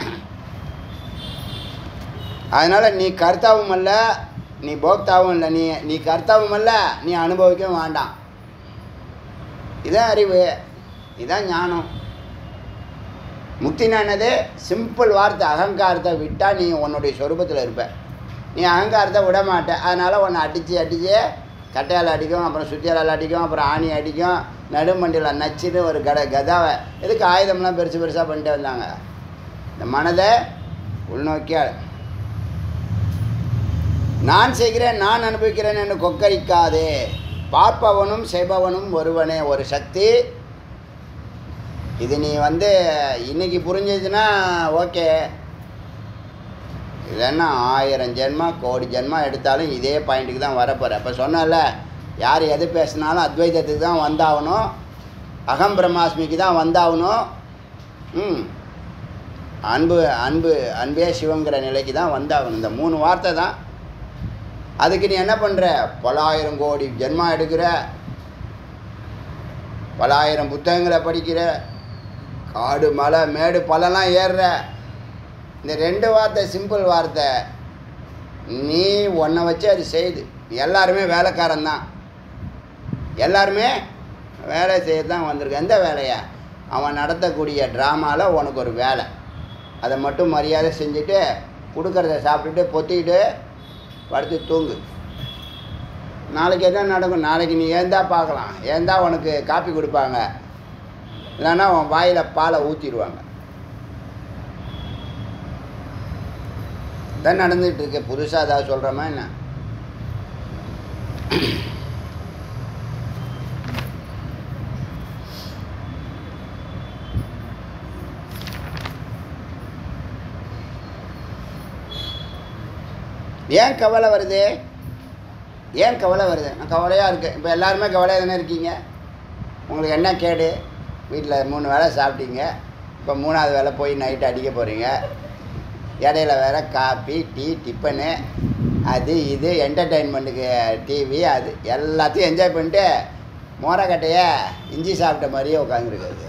அதனால் நீ கர்த்தாவும் அல்ல நீ போக்தாவும் இல்லை நீ நீ கர்த்தாவும் அல்ல நீ அனுபவிக்கவும் வேண்டாம் இதான் அறிவு இதான் ஞானம் முக்தினா என்னது சிம்பிள் வார்த்தை அகங்காரத்தை விட்டால் நீ உன்னுடைய சொரூபத்தில் இருப்ப நீ அகங்காரத்தை விட மாட்ட அதனால் உன்னை அடித்து அடித்து கட்டையால் அடிக்கும் அப்புறம் சுத்தியால் அடிக்கும் அப்புறம் ஆணி அடிக்கும் நடுமண்டியில் நச்சுன்னு ஒரு கட கதாவை எதுக்கு ஆயுதம்லாம் பெருசு பெருசாக பண்ணிட்டு வந்தாங்க இந்த மனதை உள்நோக்கிய நான் செய்கிறேன் நான் அனுபவிக்கிறேன் என்று கொக்கரிக்காதே பார்ப்பவனும் செய்பவனும் ஒருவனே ஒரு சக்தி இது நீ வந்து இன்னைக்கு புரிஞ்சதுன்னா ஓகே இல்லைன்னா ஆயிரம் ஜென்மா கோடி ஜென்மா எடுத்தாலும் இதே பாயிண்ட்டுக்கு தான் வரப்போகிற அப்போ சொன்னல யார் எது பேசினாலும் அத்வைதத்துக்கு தான் வந்தாகணும் அகம் பிரம்மாஸ்மிக்கு தான் வந்தாகணும் ம் அன்பு அன்பு அன்பே சிவங்கிற நிலைக்கு தான் வந்தாகணும் இந்த மூணு வார்த்தை தான் அதுக்கு நீ என்ன பண்ணுற பலாயிரம் கோடி ஜென்மா எடுக்கிற பலாயிரம் புத்தகங்களை படிக்கிற காடு மலை மேடு பழம்லாம் ஏறுற இந்த ரெண்டு வார்த்தை சிம்பிள் வார்த்தை நீ உன்னை வச்சு அது செய்யுது எல்லாருமே வேலைக்காரன் தான் எல்லாருமே வேலை செய்ய தான் வந்திருக்கு எந்த வேலையா அவன் நடத்தக்கூடிய ட்ராமாவில் உனக்கு ஒரு வேலை அதை மட்டும் மரியாதை செஞ்சுட்டு கொடுக்கறத சாப்பிட்டுட்டு பொத்திக்கிட்டு படுத்து தூங்கு நாளைக்கு என்ன நடக்கும் நாளைக்கு நீ ஏந்தா பார்க்கலாம் ஏந்தா உனக்கு காப்பி கொடுப்பாங்க இல்லைன்னா உன் வாயில் பாலை ஊற்றிடுவாங்க இதான் நடந்துகிட்டு இருக்கு புதுசாக ஏதாவது சொல்கிறோமா என்ன ஏன் கவலை வருது ஏன் கவலை வருது நான் கவலையாக இருக்குது இப்போ எல்லாருமே கவலையாக தானே இருக்கீங்க உங்களுக்கு என்ன கேடு வீட்டில் மூணு வேளை சாப்பிட்டீங்க இப்போ மூணாவது வேளை போய் நைட்டு அடிக்க போகிறீங்க இடையில வேற காப்பி டீ டிஃபனு அது இது என்டர்டெயின்மெண்ட்டுக்கு டிவி அது எல்லாத்தையும் என்ஜாய் பண்ணிட்டு மோரக்கட்டைய இஞ்சி சாப்பிட்ட மாதிரியே உட்காந்துருக்குது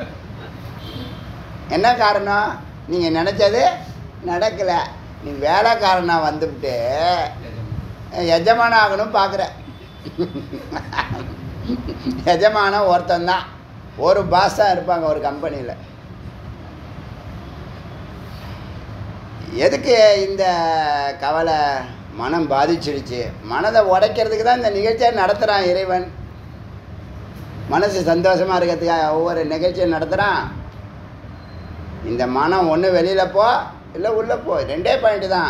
என்ன காரணம் நீங்கள் நினச்சது நடக்கலை நீ வேலைக்காரனாக வந்துவிட்டு எஜமானம் ஆகணும் பார்க்குற எஜமானம் ஒருத்தந்தான் ஒரு பாஸ் தான் இருப்பாங்க ஒரு கம்பெனியில் எதுக்கு இந்த கவலை மனம் பாதிச்சிடுச்சு மனதை உடைக்கிறதுக்கு தான் இந்த நிகழ்ச்சியை நடத்துகிறான் இறைவன் மனசு சந்தோஷமாக இருக்கிறதுக்காக ஒவ்வொரு நிகழ்ச்சியை நடத்துகிறான் இந்த மனம் ஒன்று வெளியில் போ இல்லை உள்ளே போ ரெண்டே பாயிண்ட்டு தான்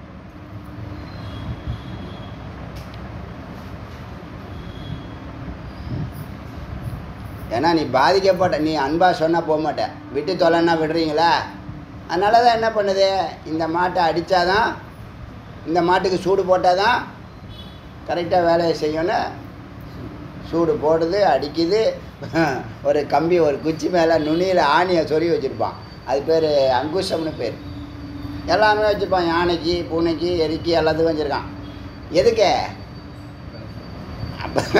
ஏன்னா நீ பாதிக்கப்பட்ட நீ அன்பாக சொன்னால் போக மாட்ட விட்டு தொலைன்னா விடுறீங்களா அதனால தான் என்ன பண்ணுது இந்த மாட்டை அடித்தாதான் இந்த மாட்டுக்கு சூடு போட்டால் தான் கரெக்டாக வேலையை செய்யணும் சூடு போடுது அடிக்குது ஒரு கம்பி ஒரு குச்சி மேலே நுனியில் ஆணியை சொறி வச்சுருப்பான் அது பேர் அங்குஷம்னு பேர் எல்லாமே வச்சுருப்பான் யானைக்கு பூனைக்கு எரிக்கி எல்லாத்துக்கும் வச்சுருக்கான் எதுக்கு அப்போ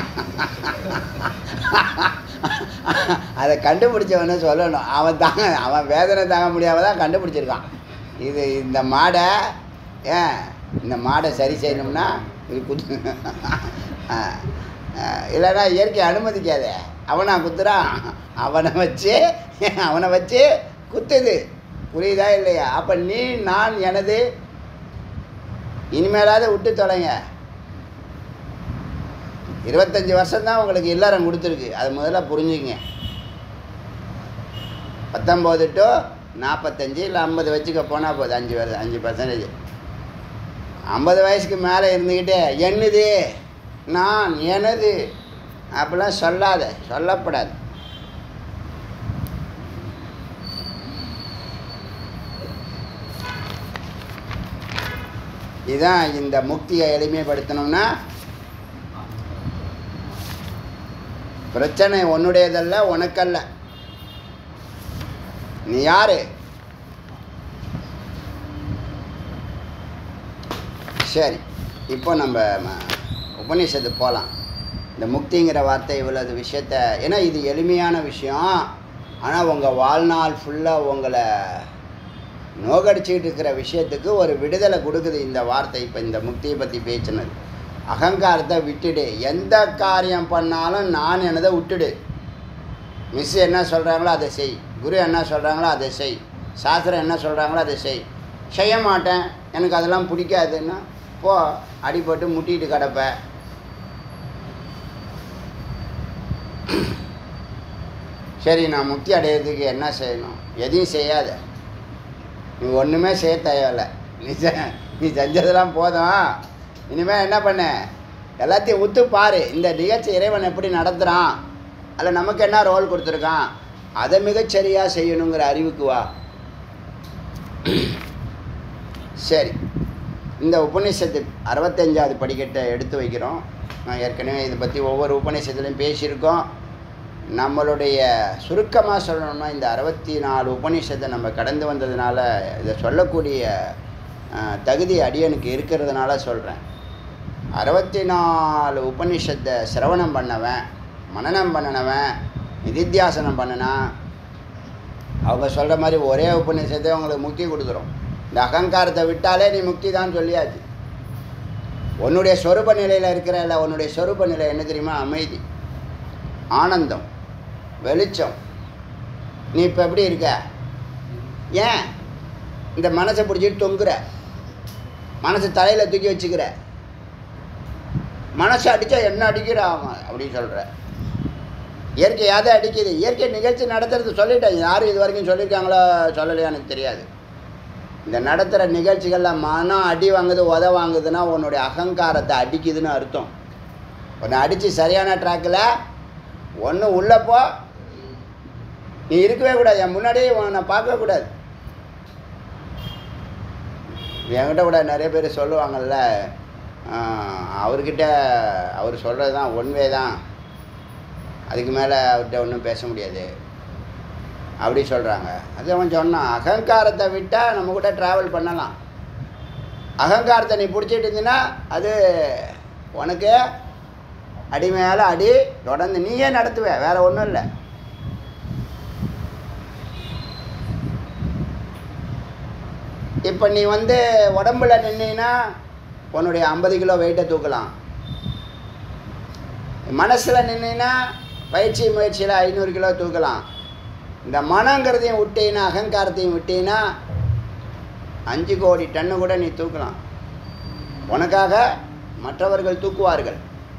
அதை கண்டுபிடிச்சவனே சொல்லணும் அவன் தாங்க அவன் வேதனை தாங்க முடியாம தான் கண்டுபிடிச்சிருக்கான் இது இந்த மாடை ஏன் இந்த மாடை சரி செய்யணும்னா இது குத்து ஆ, ஆ, இல்லைன்னா இயற்கை அனுமதிக்காதே அவனா குத்துறான் அவனை வச்சு அவனை வச்சு குத்துது புரியுதா இல்லையா அப்போ நீ நான் எனது இனிமேலாவது விட்டு தொலைங்க இருபத்தஞ்சி வருஷம்தான் உங்களுக்கு இல்லறம் கொடுத்துருக்கு அது முதல்ல புரிஞ்சுங்க பத்தொம்போது டு நாற்பத்தஞ்சு இல்லை ஐம்பது வச்சுக்க போனால் போதும் அஞ்சு வருஷம் அஞ்சு பர்சன்டேஜ் ஐம்பது வயசுக்கு மேலே இருந்துக்கிட்டு என்னது நான் எனது அப்படிலாம் சொல்லாத சொல்லப்படாது இதான் இந்த முக்தியை எளிமைப்படுத்தணும்னா பிரச்சனை உன்னுடையதல்ல உனக்கல்ல நீ யாரு சரி இப்போ நம்ம ம- உபநிஷத்து போகலாம் இந்த முக்திங்கிற வார்த்தை இவ்வளவு விஷயத்த ஏன்னா இது எளிமையான விஷயம் ஆனால் உங்கள் வாழ்நாள் ஃபுல்லாக உங்களை நோகடிச்சிக்கிட்டு இருக்கிற விஷயத்துக்கு ஒரு விடுதலை கொடுக்குது இந்த வார்த்தை இப்போ இந்த முக்தியை பற்றி பேச்சினது அகங்காரத்தை விட்டுடு எந்த காரியம் பண்ணாலும் நான் எனதை விட்டுடு மிஸ் என்ன சொல்கிறாங்களோ அதை செய் குரு என்ன சொல்கிறாங்களோ அதை செய் சாஸ்திரம் என்ன சொல்கிறாங்களோ அதை செய் செய்ய மாட்டேன் எனக்கு அதெல்லாம் பிடிக்காதுன்னா போ அடிபட்டு முட்டிட்டு கிடப்ப சரி நான் முக்தி அடையிறதுக்கு என்ன செய்யணும் எதையும் செய்யாத நீ ஒன்றுமே செய்ய தேவையில்ல நீ செ- நீ செஞ்சதெல்லாம் போதும் இனிமேல் என்ன பண்ண எல்லாத்தையும் உத்து பாரு இந்த நிகழ்ச்சி இறைவன் எப்படி நடத்துகிறான் அதில் நமக்கு என்ன ரோல் கொடுத்துருக்கான் அதை மிகச்சரியாக செய்யணுங்கிற அறிவுக்கு வா சரி இந்த உபநிஷத்து அறுபத்தஞ்சாவது படிக்கட்டை எடுத்து வைக்கிறோம் நான் ஏற்கனவே இதை பற்றி ஒவ்வொரு உபநிஷத்துலையும் பேசியிருக்கோம் நம்மளுடைய சுருக்கமாக சொல்லணும்னா இந்த அறுபத்தி நாலு உபநிஷத்தை நம்ம கடந்து வந்ததுனால இதை சொல்லக்கூடிய அஹ், தகுதி அடியனுக்கு இருக்கிறதுனால சொல்கிறேன் அறுபத்தி நாலு உபநிஷத்தை சிரவணம் பண்ணவன் மனனம் பண்ணினவன் நிதித்தியாசனம் பண்ணினா அவங்க சொல்கிற மாதிரி ஒரே உபநிஷத்தை உங்களுக்கு முக்தி கொடுத்துரும் இந்த அகங்காரத்தை விட்டாலே நீ முக்தி தான் சொல்லியாச்சு உன்னுடைய சொரூப நிலையில் இருக்கிற இல்லை உன்னுடைய சொரூப நிலை என்ன தெரியுமா அமைதி ஆனந்தம் வெளிச்சம் நீ இப்போ எப்படி இருக்க ஏன் இந்த மனசை பிடிச்சிட்டு தொங்குற மனசை தலையில் தூக்கி வச்சுக்கிற மனசை அடித்தா என்ன அடிக்கிறான் அப்படின்னு சொல்கிற இயற்கை எதை அடிக்குது இயற்கை நிகழ்ச்சி நடத்துறது சொல்லிட்டேன் யாரும் இது வரைக்கும் சொல்லியிருக்காங்களோ சொல்லலையா எனக்கு தெரியாது இந்த நடத்துகிற நிகழ்ச்சிகளில் மனம் அடி வாங்குது உத வாங்குதுன்னா உன்னுடைய அகங்காரத்தை அடிக்குதுன்னு அர்த்தம் உன்னை அடித்து சரியான ட்ராக்கில் ஒன்று உள்ளப்போ நீ இருக்கவே கூடாது என் முன்னாடியே உன்னை பார்க்கவே கூடாது என்கிட்ட கூட நிறைய பேர் சொல்லுவாங்கல்ல ஆஹ், அவர்கிட்ட அவர் சொல்கிறது தான் ஒன்வே தான் அதுக்கு மேலே அவர்கிட்ட ஒன்றும் பேச முடியாது அப்படி சொல்கிறாங்க அது அவன் சொன்னான் அகங்காரத்தை விட்டால் நம்ம கூட ட்ராவல் பண்ணலாம் அகங்காரத்தை நீ பிடிச்சிட்டு இருந்தீன்னா அது உனக்கு அடி மேலே அடி தொடர்ந்து நீயே நடத்துவ வேற ஒன்றும் இல்லை இப்போ நீ வந்து உடம்புல நின்னீன்னா உன்னுடைய ஐம்பது கிலோ வெயிட்டை தூக்கலாம் மனசில் நின்னீன்னா பயிற்சி முயற்சியில் ஐநூறு கிலோ தூக்கலாம் இந்த மனங்கிறதையும் விட்டீங்கன்னா அகங்காரத்தையும் விட்டீங்கன்னா அஞ்சு கோடி டன்னு கூட நீ தூக்கலாம் உனக்காக மற்றவர்கள் தூக்குவார்கள்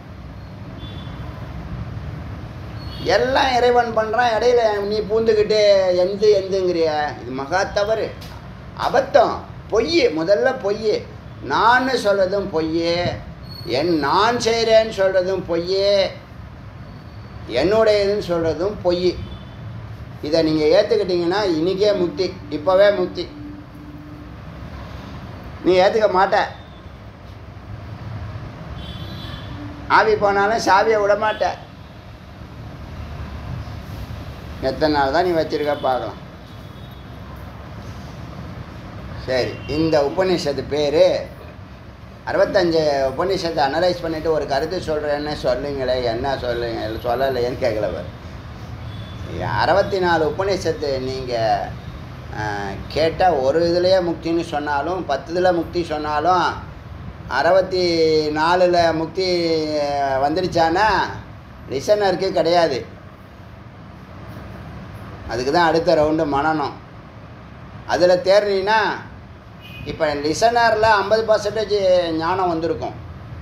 எல்லாம் இறைவன் பண்ணுறான் இடையில நீ பூந்துக்கிட்டு எந்து எந்துங்கிறிய இது மகா தவறு அபத்தம் பொய் முதல்ல பொய் நான் சொல்கிறதும் பொய் என் நான் செய்கிறேன்னு சொல்கிறதும் பொய் என்னுடையதுன்னு சொல்கிறதும் பொய் இதை நீங்கள் ஏற்றுக்கிட்டீங்கன்னா இன்றைக்கே முக்தி இப்போவே முக்தி நீ ஏற்றுக்க மாட்ட ஆவி போனாலும் சாவியை விட மாட்ட எத்தனை நாள் தான் நீ வச்சிருக்க பார்க்கலாம் சரி இந்த உபநிஷத்து பேர் அறுபத்தஞ்சு உபநிஷத்தை அனலைஸ் பண்ணிவிட்டு ஒரு கருத்து சொல்கிறேன்னு சொல்லுங்களே என்ன சொல்லுங்க சொல்லலையேன்னு கேட்கல பாரு அறுபத்தி நாலு உபநிஷத்து நீங்கள் கேட்டால் ஒரு இதுலேயே முக்தின்னு சொன்னாலும் பத்து இதில் முக்தி சொன்னாலும் அறுபத்தி நாலில் முக்தி வந்துடுச்சானா லிசனருக்கு கிடையாது அதுக்கு தான் அடுத்த ரவுண்டு மனநம் அதில் தேர்னின்னா இப்போ லிசனரில் ஐம்பது பர்சன்டேஜ் ஞானம் வந்திருக்கும்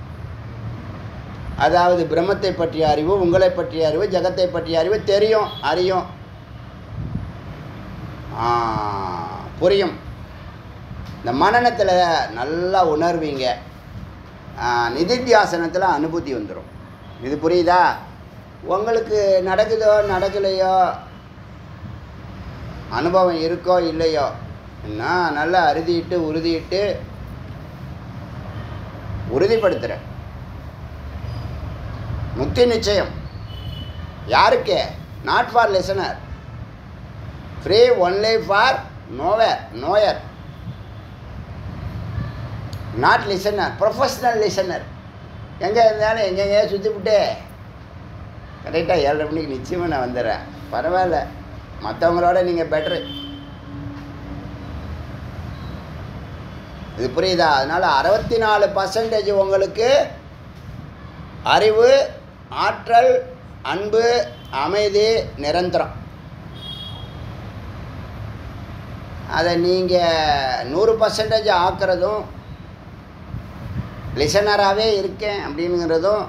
அதாவது பிரம்மத்தை பற்றிய அறிவு உங்களை பற்றிய அறிவு ஜெகத்தை பற்றிய அறிவு தெரியும் அறியும் ஆ, புரியும் இந்த மனநத்தில் நல்லா உணர்வீங்க நிதித்தியாசனத்தில் அனுபூதி வந்துடும் இது புரியுதா உங்களுக்கு நடக்குதோ நடக்கலையோ அனுபவம் இருக்கோ இல்லையோ நான் நல்லா அறுதிட்டு உறுதிட்டு உறுதிப்படுத்துகிறேன் முக்தி நிச்சயம் யாருக்கு not for listener free only for நோவர் நோயர் நாட் லிசனர் ப்ரொஃபஷ்னல் லிசனர் எங்கே இருந்தாலும் எங்கெங்கே சுற்றிவிட்டு கரெக்டாக ஏழரை மணிக்கு நிச்சயமாக நான் வந்துடுறேன் பரவாயில்ல மற்றவங்களோட நீங்கள் பெட்ரு இது புரியுதா அதனால் அறுபத்தி நாலு பர்சன்டேஜ் உங்களுக்கு அறிவு ஆற்றல் அன்பு அமைதி நிரந்தரம் அதை நீங்கள் நூறு பர்சன்டேஜ் ஆக்கிறதும் லிசனராகவே இருக்கேன் அப்படிங்கிறதும்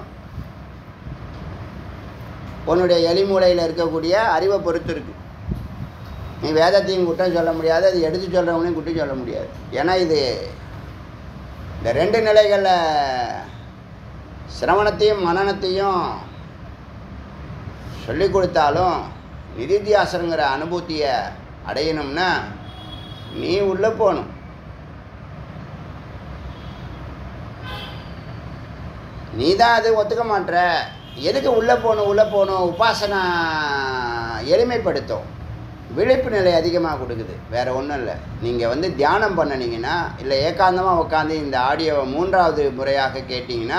உன்னுடைய எலிமூலையில் இருக்கக்கூடிய அறிவை பொறுத்து இருக்கு நீ வேதத்தையும் குற்றம் சொல்ல முடியாது அது எடுத்து சொல்கிறவங்களையும் குற்றம் சொல்ல முடியாது ஏன்னா இது இந்த ரெண்டு நிலைகளில் சிரவணத்தையும் மனநத்தையும் சொல்லி கொடுத்தாலும் நிதித்தியாசனங்கிற அனுபூதியை அடையணும்னா நீ உள்ளே போகணும் நீ தான் அது ஒத்துக்க மாட்ற எதுக்கு உள்ளே போகணும் உள்ளே போகணும் உபாசனா எளிமைப்படுத்தும் விழிப்பு நிலை அதிகமாக கொடுக்குது வேறு ஒன்றும் இல்லை நீங்கள் வந்து தியானம் பண்ணினீங்கன்னா இல்லை ஏகாந்தமாக உட்காந்து இந்த ஆடியோவை மூன்றாவது முறையாக கேட்டிங்கன்னா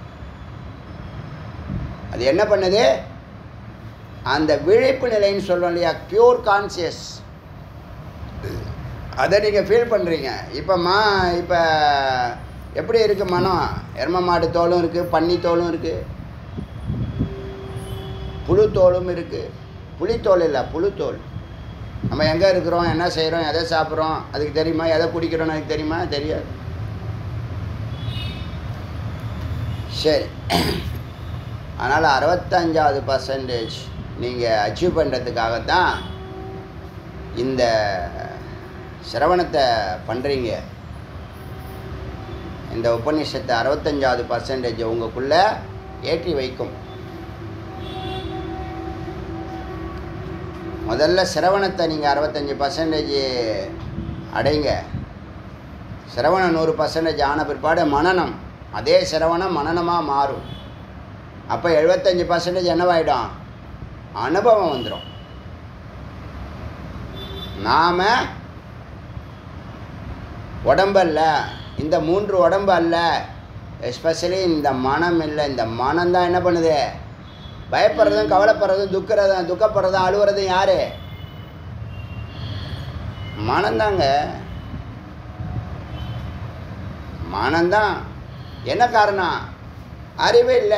அது என்ன பண்ணுது அந்த விழிப்பு நிலைன்னு சொல்கிறோம் இல்லையா பியூர் கான்சியஸ் அதை நீங்கள் ஃபீல் பண்ணுறீங்க இப்போம்மா இப்போ எப்படி இருக்குது மனம் எரும மாடு தோலும் இருக்குது பன்னி தோலும் இருக்குது புழு தோலும் இருக்குது புளித்தோல் இல்லை புழுத்தோல் நம்ம எங்கே இருக்கிறோம் என்ன செய்கிறோம் எதை சாப்பிட்றோம் அதுக்கு தெரியுமா எதை குடிக்கிறோன்னு அதுக்கு தெரியுமா தெரியாது சரி அதனால் அறுபத்தஞ்சாவது பர்சன்டேஜ் நீங்கள் அச்சீவ் பண்ணுறதுக்காக தான் இந்த சிரவணத்தை பண்ணுறீங்க இந்த உபநிஷத்தை அறுபத்தஞ்சாவது பர்சன்டேஜ் உங்களுக்குள்ளே ஏற்றி வைக்கும் முதல்ல சிரவணத்தை நீங்கள் அறுபத்தஞ்சி பர்சன்டேஜ் அடைங்க சிரவணம் நூறு பர்சன்டேஜ் ஆன பிற்பாடு மனநம் அதே சிரவணம் மனநமாக மாறும் அப்போ எழுபத்தஞ்சி பர்சன்டேஜ் என்னவாயிடும் அனுபவம் வந்துடும் நாம் உடம்பு அல்ல இந்த மூன்று உடம்பு அல்ல எஸ்பெஷலி இந்த மனம் இல்லை இந்த மனம் தான் என்ன பண்ணுது பயப்படுறதும் கவலைப்படுறதும் துக்கிறதும் துக்கப்படுறதும் அழுவுறதும் யார் மனந்தாங்க மனம்தான் என்ன காரணம் அறிவே இல்லை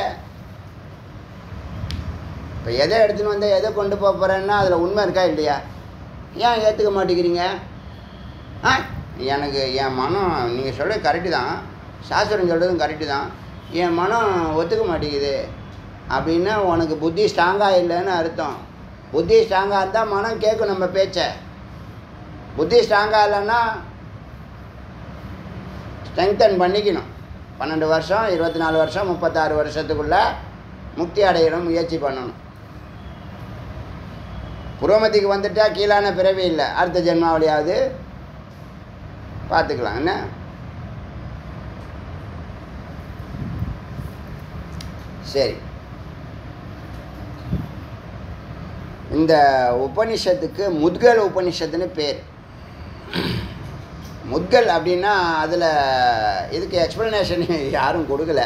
இப்போ எதை எடுத்துன்னு வந்தால் எதை கொண்டு போக போகிறேன்னா அதில் உண்மை இருக்கா இல்லையா ஏன் ஏற்றுக்க மாட்டேங்கிறீங்க ஆ எனக்கு என் மனம் நீங்கள் சொல்கிறது கரெக்டு தான் சாஸ்திரம் சொல்கிறதும் கரெக்டு தான் என் மனம் ஒத்துக்க மாட்டேங்குது அப்படின்னா உனக்கு புத்தி ஸ்ட்ராங்காக இல்லைன்னு அர்த்தம் புத்தி ஸ்ட்ராங்காக இருந்தால் மனம் கேட்கும் நம்ம பேச்சை புத்தி ஸ்ட்ராங்காக இல்லைன்னா ஸ்ட்ரெங்தன் பண்ணிக்கணும் பன்னெண்டு வருஷம் இருபத்தி நாலு வருஷம் முப்பத்தாறு வருஷத்துக்குள்ளே முக்தி அடையணும் முயற்சி பண்ணணும் புரோமதிக்கு வந்துட்டா கீழான பிறவி இல்லை அடுத்த ஜென்மாவளியாவது பார்த்துக்கலாம் என்ன சரி இந்த உபனிஷத்துக்கு முத்கல் உபனிஷத்துன்னு பேர் முத்கல் அப்படின்னா அதில் இதுக்கு எக்ஸ்ப்ளனேஷன் யாரும் கொடுக்கல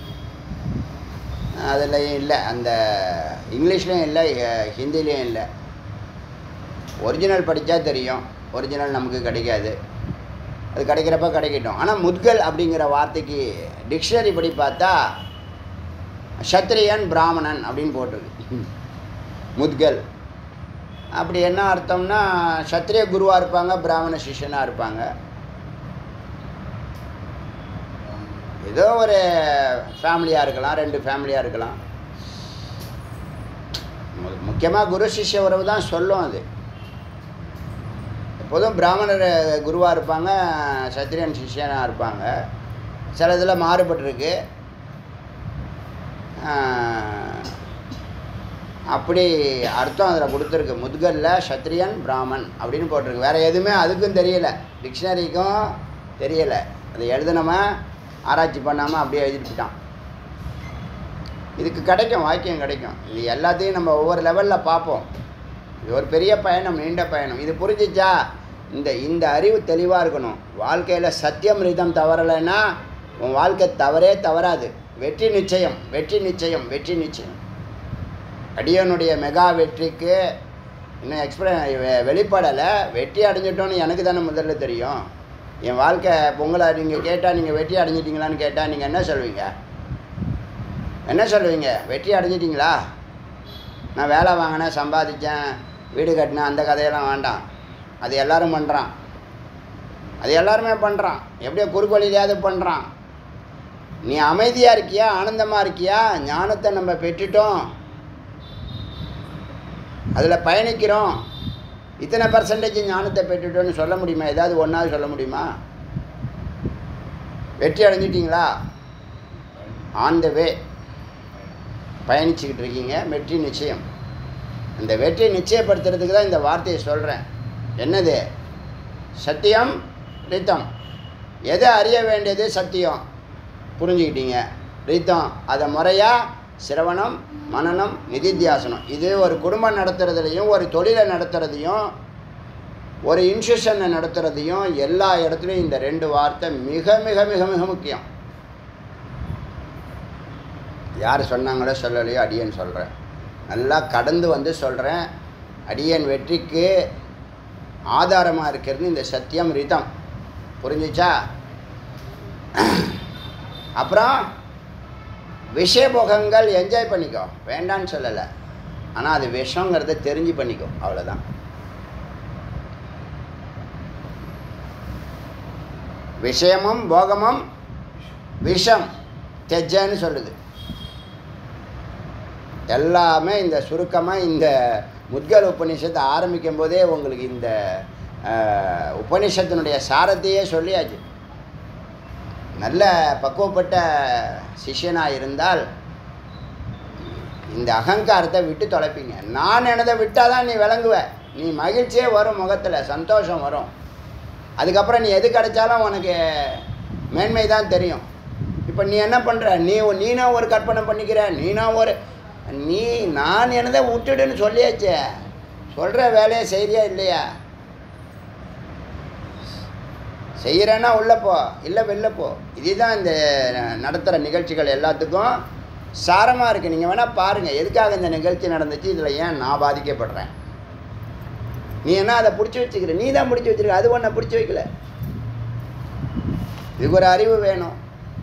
அதில் இல்லை அந்த இங்கிலீஷ்லேயும் இல்லை ஹிந்திலையும் இல்லை ஒரிஜினல் படித்தா தெரியும் ஒரிஜினல் நமக்கு கிடைக்காது அது கிடைக்கிறப்ப கிடைக்கட்டும் ஆனால் முத்கல் அப்படிங்கிற வார்த்தைக்கு டிக்ஷனரி படி பார்த்தா சத்திரியன் பிராமணன் அப்படின்னு போட்டிருக்கு முத்கல் அப்படி என்ன அர்த்தம்னா சத்திரிய குருவாக இருப்பாங்க பிராமண சிஷ்யனாக இருப்பாங்க ஏதோ ஒரு ஃபேமிலியாக இருக்கலாம் ரெண்டு ஃபேமிலியாக இருக்கலாம் முக்கியமாக குரு சிஷ்ய உறவு தான் சொல்லும் அது எப்போதும் பிராமணர் குருவாக இருப்பாங்க சத்திரியன் சிஷ்யனாக இருப்பாங்க சில இதில் மாறுபட்டிருக்கு ஆஹ், அப்படி அர்த்தம் அதில் கொடுத்துருக்கு முதுகல்ல சத்திரியன் பிராமன் அப்படின்னு போட்டிருக்கு வேறு எதுவுமே அதுக்கும் தெரியல டிக்ஷனரிக்கும் தெரியலை அதை எழுதுனவன் ஆராய்ச்சி பண்ணாமல் அப்படியே எழுதிட்டு போயிட்டான் இதுக்கு கிடைக்கும் வாக்கியம் கிடைக்கும் இது எல்லாத்தையும் நம்ம ஒவ்வொரு லெவலில் பார்ப்போம் இது ஒரு பெரிய பயணம் நீண்ட பயணம் இது புரிஞ்சிச்சா இந்த இந்த அறிவு தெளிவாக இருக்கணும் வாழ்க்கையில் சத்தியம் ரிதம் தவறலைன்னா உன் வாழ்க்கை தவறே தவறாது வெற்றி நிச்சயம் வெற்றி நிச்சயம் வெற்றி நிச்சயம் அடியனுடைய மெகா வெற்றிக்கு இன்னும் எக்ஸ்பிர வெளிப்படலை வெற்றி அடைஞ்சிட்டோன்னு எனக்கு தானே முதல்ல தெரியும் என் வாழ்க்கை உங்களை நீங்கள் கேட்டால் நீங்கள் வெற்றி அடைஞ்சிட்டிங்களான்னு கேட்டால் நீங்கள் என்ன சொல்வீங்க என்ன சொல்லுவீங்க வெற்றி அடைஞ்சிட்டிங்களா நான் வேலை வாங்கினேன் சம்பாதிச்சேன் வீடு கட்டினேன் அந்த கதையெல்லாம் வேண்டாம் அது எல்லாரும் பண்ணுறான் அது எல்லாருமே பண்ணுறான் எப்படியோ குறுக்கு வழியிலையாவது பண்ணுறான் நீ அமைதியாக இருக்கியா ஆனந்தமாக இருக்கியா ஞானத்தை நம்ம பெற்றுட்டோம் அதில் பயணிக்கிறோம் இத்தனை பர்சன்டேஜ் ஞானத்தை பெற்றுட்டோன்னு சொல்ல முடியுமா ஏதாவது ஒன்றாவது சொல்ல முடியுமா வெற்றி அடைஞ்சிட்டிங்களா ஆன் த வே பயணிச்சுக்கிட்டு இருக்கீங்க வெற்றி நிச்சயம் இந்த வெற்றியை நிச்சயப்படுத்துறதுக்கு தான் இந்த வார்த்தையை சொல்கிறேன் என்னது சத்தியம் ரித்தம் எதை அறிய வேண்டியது சத்தியம் புரிஞ்சுக்கிட்டீங்க ரித்தம் அதை முறையாக சிரவணம் மனனம் நிதித்தியாசனம் இது ஒரு குடும்பம் நடத்துறதுலையும் ஒரு தொழிலை நடத்துறதையும் ஒரு இன்ஸ்டியூஷனை நடத்துறதையும் எல்லா இடத்துலையும் இந்த ரெண்டு வார்த்தை மிக மிக மிக மிக முக்கியம் யார் சொன்னாங்களோ சொல்லலையோ அடியேன் சொல்கிறேன் நல்லா கடந்து வந்து சொல்கிறேன் அடியேன் வெற்றிக்கு ஆதாரமாக இருக்கிறது இந்த சத்தியம் ரிதம் புரிஞ்சுச்சா அப்புறம் விஷயபோகங்கள் என்ஜாய் பண்ணிக்கோ வேண்டான்னு சொல்லலை ஆனால் அது விஷங்கிறத தெரிஞ்சு பண்ணிக்கோ அவ்வளோதான் விஷயமும் போகமும் விஷம் தெஜன்னு சொல்லுது எல்லாமே இந்த சுருக்கமாக இந்த முத்கல் உபநிஷத்தை ஆரம்பிக்கும் போதே உங்களுக்கு இந்த அஹ், உபநிஷத்தினுடைய சாரத்தையே சொல்லியாச்சு நல்ல பக்குவப்பட்ட சிஷ்யனாக இருந்தால் இந்த அகங்காரத்தை விட்டு தொலைப்பீங்க நான் எனதை விட்டால் தான் நீ விளங்குவ நீ மகிழ்ச்சியே வரும் முகத்தில் சந்தோஷம் வரும் அதுக்கப்புறம் நீ எது கிடைச்சாலும் உனக்கு மேன்மை தான் தெரியும் இப்போ நீ என்ன பண்ணுற நீ நீனா ஒரு கற்பனை பண்ணிக்கிற நீனா ஒரு நீ நான் என்னதை விட்டுடுன்னு சொல்லியாச்சே சொல்கிற வேலையை செய்கிறியா இல்லையா செய்கிறேன்னா உள்ளே போ இல்லை வெளில போ இதுதான் இந்த நடத்துகிற நிகழ்ச்சிகள் எல்லாத்துக்கும் சாரமாக இருக்குது நீங்கள் வேணால் பாருங்கள் எதுக்காக இந்த நிகழ்ச்சி நடந்துச்சு இதில் ஏன் நான் பாதிக்கப்படுறேன் நீ என்ன அதை பிடிச்சி வச்சுக்கிற நீ தான் பிடிச்சி வச்சிருக்க அது ஒன்றை பிடிச்சி வைக்கல இதுக்கு ஒரு அறிவு வேணும்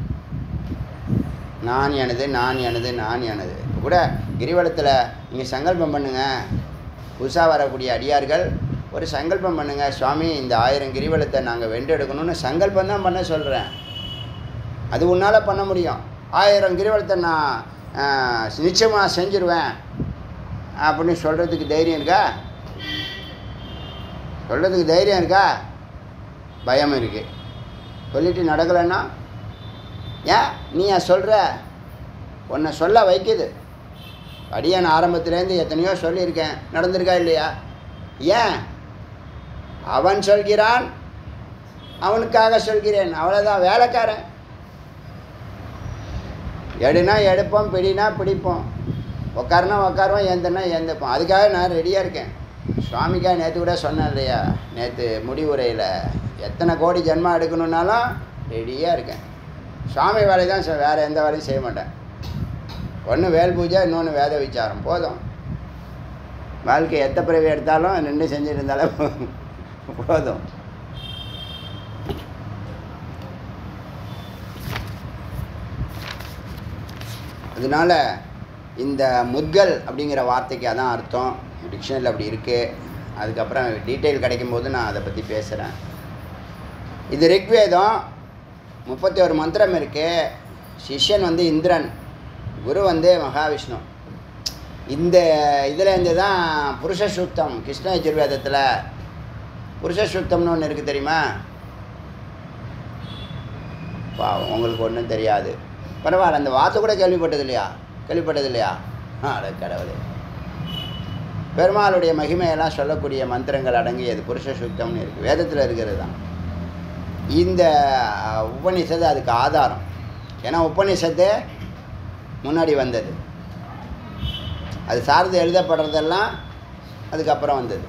நான் எனது நான் எனது நான் எனது இப்போ கூட கிரிவலத்தில் நீங்கள் சங்கல்பம் பண்ணுங்க புதுசாக வரக்கூடிய அடியார்கள் ஒரு சங்கல்பம் பண்ணுங்க சுவாமி இந்த ஆயிரம் கிரிவலத்தை நாங்கள் வென்றெடுக்கணும்னு சங்கல்பம் தான் பண்ண சொல்கிறேன் அது உன்னால் பண்ண முடியும் ஆயிரம் கிரிவலத்தை நான் நிச்சயமாக செஞ்சுருவேன் அப்படின்னு சொல்கிறதுக்கு தைரியம் இருக்கா சொல்கிறதுக்கு தைரியம் இருக்கா பயம் இருக்குது சொல்லிட்டு நடக்கலைன்னா ஏன் நீ ஏன் சொல்கிற உன்னை சொல்ல வைக்குது அடியான் ஆரம்பத்துலேருந்து எத்தனையோ சொல்லியிருக்கேன் நடந்திருக்கா இல்லையா ஏன் அவன் சொல்கிறான் அவனுக்காக சொல்கிறேன் அவ்வளோதான் வேலைக்காரன் எடுனா எடுப்போம் பிடினா பிடிப்போம் உட்காருனா உட்காருவோம் ஏந்தனா ஏந்துப்போம் அதுக்காக நான் ரெடியாக இருக்கேன் சுவாமிக்காக நேற்று கூட சொன்னேன் இல்லையா நேற்று முடிவுரையில் எத்தனை கோடி ஜென்மம் எடுக்கணுன்னாலும் ரெடியாக இருக்கேன் சுவாமி வேலை தான் செ- வேறு எந்த வேலையும் செய்ய மாட்டேன் ஒன்று வேல் பூஜை இன்னொன்று வேத விசாரம் போதும் வாழ்க்கை எத்த பிறவி எடுத்தாலும் நின்று செஞ்சுட்டு இருந்தாலும் போதும் அதனால இந்த முத்கல் அப்படிங்கிற வார்த்தைக்கு அதான் அர்த்தம் டிக்ஷனரியில் அப்படி இருக்குது அதுக்கப்புறம் டீட்டெயில் கிடைக்கும் போது நான் அதை பற்றி பேசுகிறேன் இது ரிக்வேதம் முப்பத்தி ஒரு மந்திரம் இருக்குது சிஷ்யன் வந்து இந்திரன் குரு வந்து மகாவிஷ்ணு இந்த இதில் இருந்து தான் புருஷ சுத்தம் கிருஷ்ண யஜுர்வேதத்தில் புருஷ சுத்தம்னு ஒன்று இருக்குது தெரியுமா பாவம் உங்களுக்கு ஒன்றும் தெரியாது பரவாயில்ல அந்த வார்த்தை கூட கேள்விப்பட்டது இல்லையா கேள்விப்பட்டது இல்லையா ஆ அட கடவுளே பெருமாளுடைய மகிமையெல்லாம் சொல்லக்கூடிய மந்திரங்கள் அடங்கியது புருஷ சுத்தம்னு இருக்குது வேதத்தில் இருக்கிறது தான் இந்த அஹ், உபநிஷத்து அதுக்கு ஆதாரம் ஏன்னா உபநிஷத்து முன்னாடி வந்தது அது சார்ந்து எழுதப்படுறதெல்லாம் அதுக்கப்புறம் வந்தது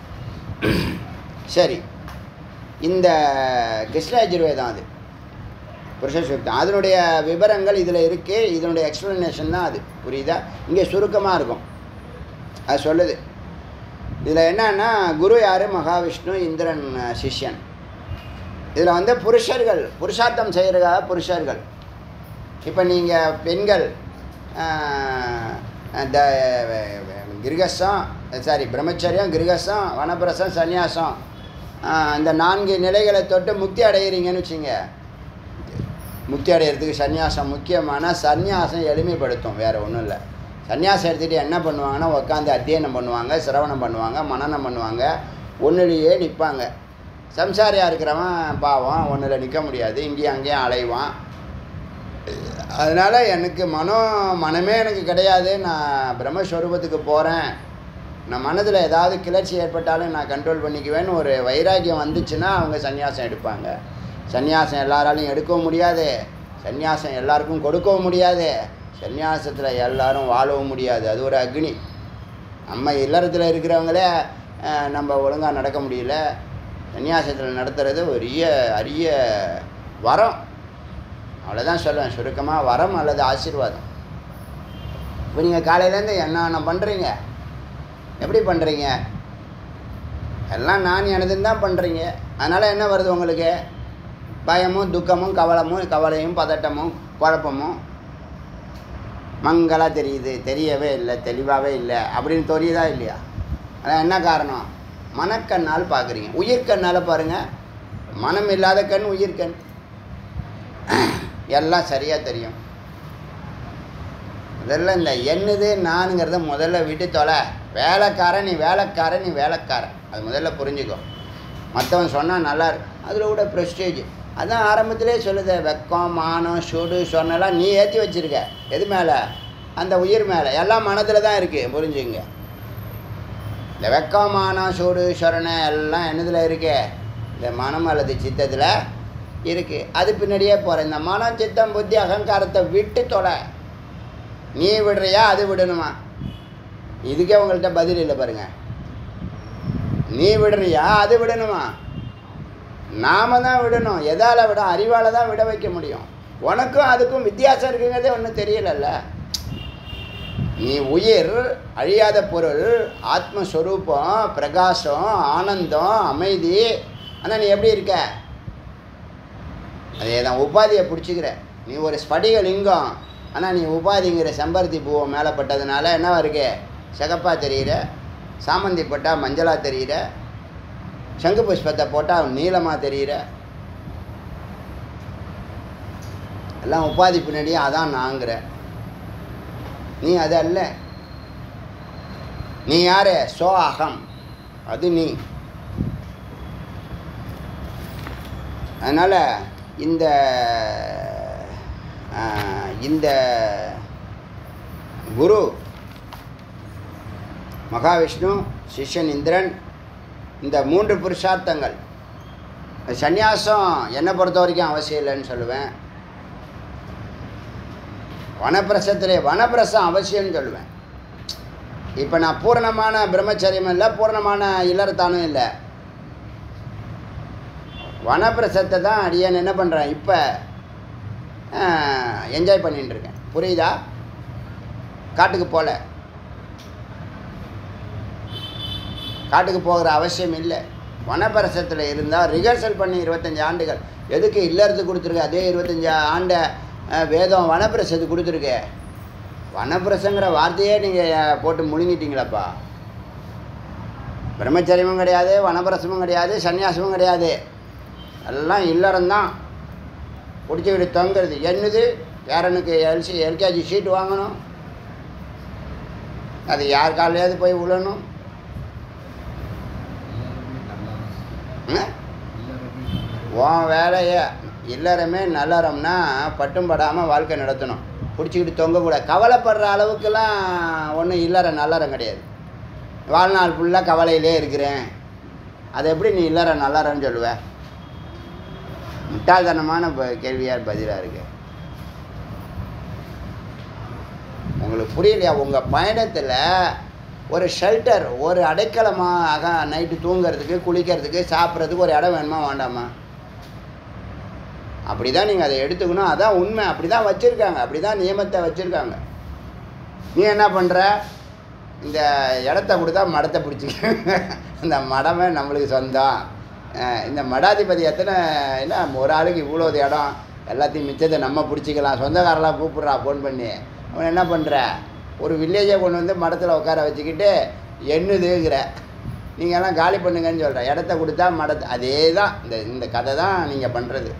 சரி இந்த கிருஷ்ணாஜுர்வேதம் அது புருஷ சுத்தம் அதனுடைய விவரங்கள் இதில் இருக்குது இதனுடைய எக்ஸ்ப்ளனேஷன் தான் அது புரியுதா இங்கே சுருக்கமாக இருக்கும் அது சொல்லுது இதில் என்னன்னா குரு யார் மகாவிஷ்ணு இந்திரன் அஹ், சிஷ்யன் இதில் வந்து புருஷர்கள் புருஷார்த்தம் செய்கிறதா புருஷர்கள் இப்போ நீங்கள் பெண்கள் ஆஹ், இந்த கிருகசம் சாரி பிரம்மச்சரியம் கிருகசம் வனப்பிரசம் சந்நியாசம் ஆஹ், இந்த நான்கு நிலைகளை தொட்டு முக்தி அடைகிறீங்கன்னு வச்சுங்க முக்தி அடையிறதுக்கு சந்நியாசம் முக்கியமான சந்நியாசம் எளிமைப்படுத்தும் வேறு ஒன்றும் இல்லை சந்நியாசம் எடுத்துகிட்டு என்ன பண்ணுவாங்கன்னா உட்காந்து அத்தியனம் பண்ணுவாங்க சிரவணம் பண்ணுவாங்க மனனம் பண்ணுவாங்க ஒன்றுலேயே நிற்பாங்க சம்சாரியாக இருக்கிறவன் பாவம் ஒன்றில் நிற்க முடியாது இங்கேயும் அங்கேயும் அலைவான் அதனால் எனக்கு மனம் மனமே எனக்கு கிடையாது நான் பிரம்மஸ்வரூபத்துக்கு போகிறேன் நான் மனதில் ஏதாவது கிளர்ச்சி ஏற்பட்டாலும் நான் கண்ட்ரோல் பண்ணிக்குவேன்னு ஒரு வைராக்கியம் வந்துச்சுன்னா அவங்க சந்நியாசம் எடுப்பாங்க சந்நியாசம் எல்லாராலையும் எடுக்கவும் முடியாது சந்நியாசம் எல்லாருக்கும் கொடுக்கவும் முடியாது சந்நியாசத்தில் எல்லாரும் வாழவும் முடியாது அது ஒரு அக்னி நம்ம இல்லறத்தில் இருக்கிறவங்களே அஹ், நம்ம ஒழுங்காக நடக்க முடியல சந்நியாசத்தில் நடத்துறது ஒரு அரிய அரிய வரம் அவ்வளோதான் சொல்லுவேன் சுருக்கமாக வரம் அல்லது ஆசீர்வாதம் இப்போ நீங்கள் காலையிலேருந்து என்னென்ன பண்ணுறீங்க எப்படி பண்ணுறீங்க எல்லாம் நான் எனதுன்னு தான் பண்ணுறீங்க அதனால் என்ன வருது உங்களுக்கு பயமும் துக்கமும் கவலமும் கவலையும் பதட்டமும் குழப்பமும் மங்கலாக தெரியுது தெரியவே இல்லை தெளிவாகவே இல்லை அப்படின்னு தெரியுதா இல்லையா அதான் என்ன காரணம் மனக்கண்ணால் பார்க்குறீங்க உயிர்கண்ணால் பாருங்கள் மனம் இல்லாத கண் உயிர்கண் எல்லாம் சரியாக தெரியும் முதல்ல இந்த என்னது நானுங்கிறத முதல்ல விட்டு தொலை வேலைக்காரன் நீ வேலைக்காரன் நீ வேலைக்காரன் அது முதல்ல புரிஞ்சுக்கோ மற்றவன் சொன்னால் நல்லா இருக்கு அதில் கூட ப்ரெஸ்டேஜ் அதான் ஆரம்பத்திலே சொல்லுது வெக்கம் மானம் சூடு சொன்னெல்லாம் நீ ஏற்றி வச்சிருக்க எது மேலே அந்த உயிர் மேலே எல்லாம் மனதில் தான் இருக்குது புரிஞ்சுங்க இந்த வெக்கம் மானம் சூடு சொரணை எல்லாம் என்னதில் இருக்கு இந்த மனம் அல்லது சித்தத்தில் இருக்குது அது பின்னாடியே போகிற இந்த மனம் சித்தம் புத்தி அகங்காரத்தை விட்டு தொலை நீ விடுறியா அது விடணுமா இதுக்கே உங்கள்கிட்ட பதில் இல்லை பாருங்க நீ விடுறியா அது விடணுமா நாம தான் விடணும் எதால் விட அறிவால் தான் விட வைக்க முடியும் உனக்கும் அதுக்கும் வித்தியாசம் இருக்குங்கிறதே ஒன்றும் தெரியலல்ல நீ உயிர் அழியாத பொருள் ஆத்மஸ்வரூபம் பிரகாசம் ஆனந்தம் அமைதி ஆனால் நீ எப்படி இருக்க அதே தான் உபாதியை பிடிச்சிக்கிற நீ ஒரு ஸ்படிக லிங்கம் ஆனால் நீ உபாதிங்கிற செம்பருத்தி பூவை மேலே பட்டதுனால என்னவா இருக்கு சிகப்பாக தெரிகிற சாமந்தி போட்டால் மஞ்சளாக தெரிகிற சங்கு புஷ்பத்தை போட்டால் நீளமாக தெரிகிற எல்லாம் உபாதி பின்னாடியே அதான் நாங்கிற நீ அது அல்ல நீ யாரு சோ அகம் அது நீ அதனால் இந்த ஆஹ், இந்த குரு மகாவிஷ்ணு சிஷ்யன் இந்திரன் இந்த மூன்று புருஷார்த்தங்கள் சந்நியாசம் என்னை பொறுத்த வரைக்கும் அவசியம் இல்லைன்னு சொல்லுவேன் வனப்பிரசத்திலே வனப்பிரசம் அவசியம்னு சொல்லுவேன் இப்போ நான் பூரணமான பிரம்மச்சரியம் இல்லை பூரணமான இல்லறத்தானும் இல்லை வனப்பிரசத்தை தான் அடியேன் என்ன பண்ணுறேன் இப்போ என்ஜாய் பண்ணிட்டு இருக்கேன் புரியுதா காட்டுக்கு போகல காட்டுக்கு போகிற அவசியம் இல்லை வனப்பிரசத்தில் இருந்தால் ரிஹர்சல் பண்ணி இருபத்தஞ்சி ஆண்டுகள் எதுக்கு இல்லறது கொடுத்துருக்கு அதே இருபத்தஞ்சி ஆண்ட அஹ், வேதம் வனப்பிரசத்துக்கு கொடுத்துருக்கு வனப்பிரசங்கிற வார்த்தையே நீங்கள் போட்டு முழுங்கிட்டீங்களப்பா பிரம்மச்சரியமும் கிடையாது வனப்பிரசமும் கிடையாது சன்னியாசமும் கிடையாது எல்லாம் இல்லறம்தான் பிடிச்சிக்கிட்டு தொங்குறது என்னது பேரனுக்கு எல்சி எல்கேஜி ஷீட் வாங்கணும் அது யார் காலையாவது போய் விழணும் ஆ? உன் வேலையை இல்லறமே நல்லறம்னா பட்டும் படாமல் வாழ்க்கை நடத்தணும் பிடிச்சிக்கிட்டு தொங்கக்கூடாது கவலைப்படுற அளவுக்குலாம் ஒன்றும் இல்லற நல்லறம் கிடையாது வாழ்நாள் ஃபுல்லாக கவலையிலே இருக்கிறேன் அதை எப்படி நீ இல்லற நல்லறன்னு சொல்லுவ முட்டாள்தனமான ப- கேள்வியார் பதிலாக இருக்கு உங்களுக்கு புரியலையா உங்கள் பயணத்தில் ஒரு ஷெல்டர் ஒரு அடைக்கலமாக நைட்டு தூங்குறதுக்கு குளிக்கிறதுக்கு சாப்பிட்றதுக்கு ஒரு இடம் வேணுமா வேண்டாமா அப்படி தான் நீங்கள் அதை எடுத்துக்கணும் அதான் உண்மை அப்படி தான் வச்சுருக்காங்க அப்படி தான் நியமத்தை வச்சுருக்காங்க நீ என்ன பண்ணுற இந்த இடத்த கொடுத்தா மடத்தை பிடிச்சிக்க அந்த மடமே நம்மளுக்கு சொந்தம் அஹ் இந்த மடாதிபதி எத்தனை என்ன ஒரு ஆளுக்கு இவ்வளோ இடம் எல்லாத்தையும் மிச்சத்தை நம்ம பிடிச்சிக்கலாம் சொந்தக்காரெல்லாம் கூப்பிட்றா ஃபோன் பண்ணி அவன் என்ன பண்ணுற ஒரு வில்லேஜை கொண்டு வந்து மடத்தில் உட்கார வச்சுக்கிட்டு எண்ணுதுங்கிற நீங்கள் எல்லாம் காலி பண்ணுங்கன்னு சொல்கிற இடத்த கொடுத்தா மடத்தை அதே தான் இந்த இந்த கதை தான் நீங்கள் பண்ணுறது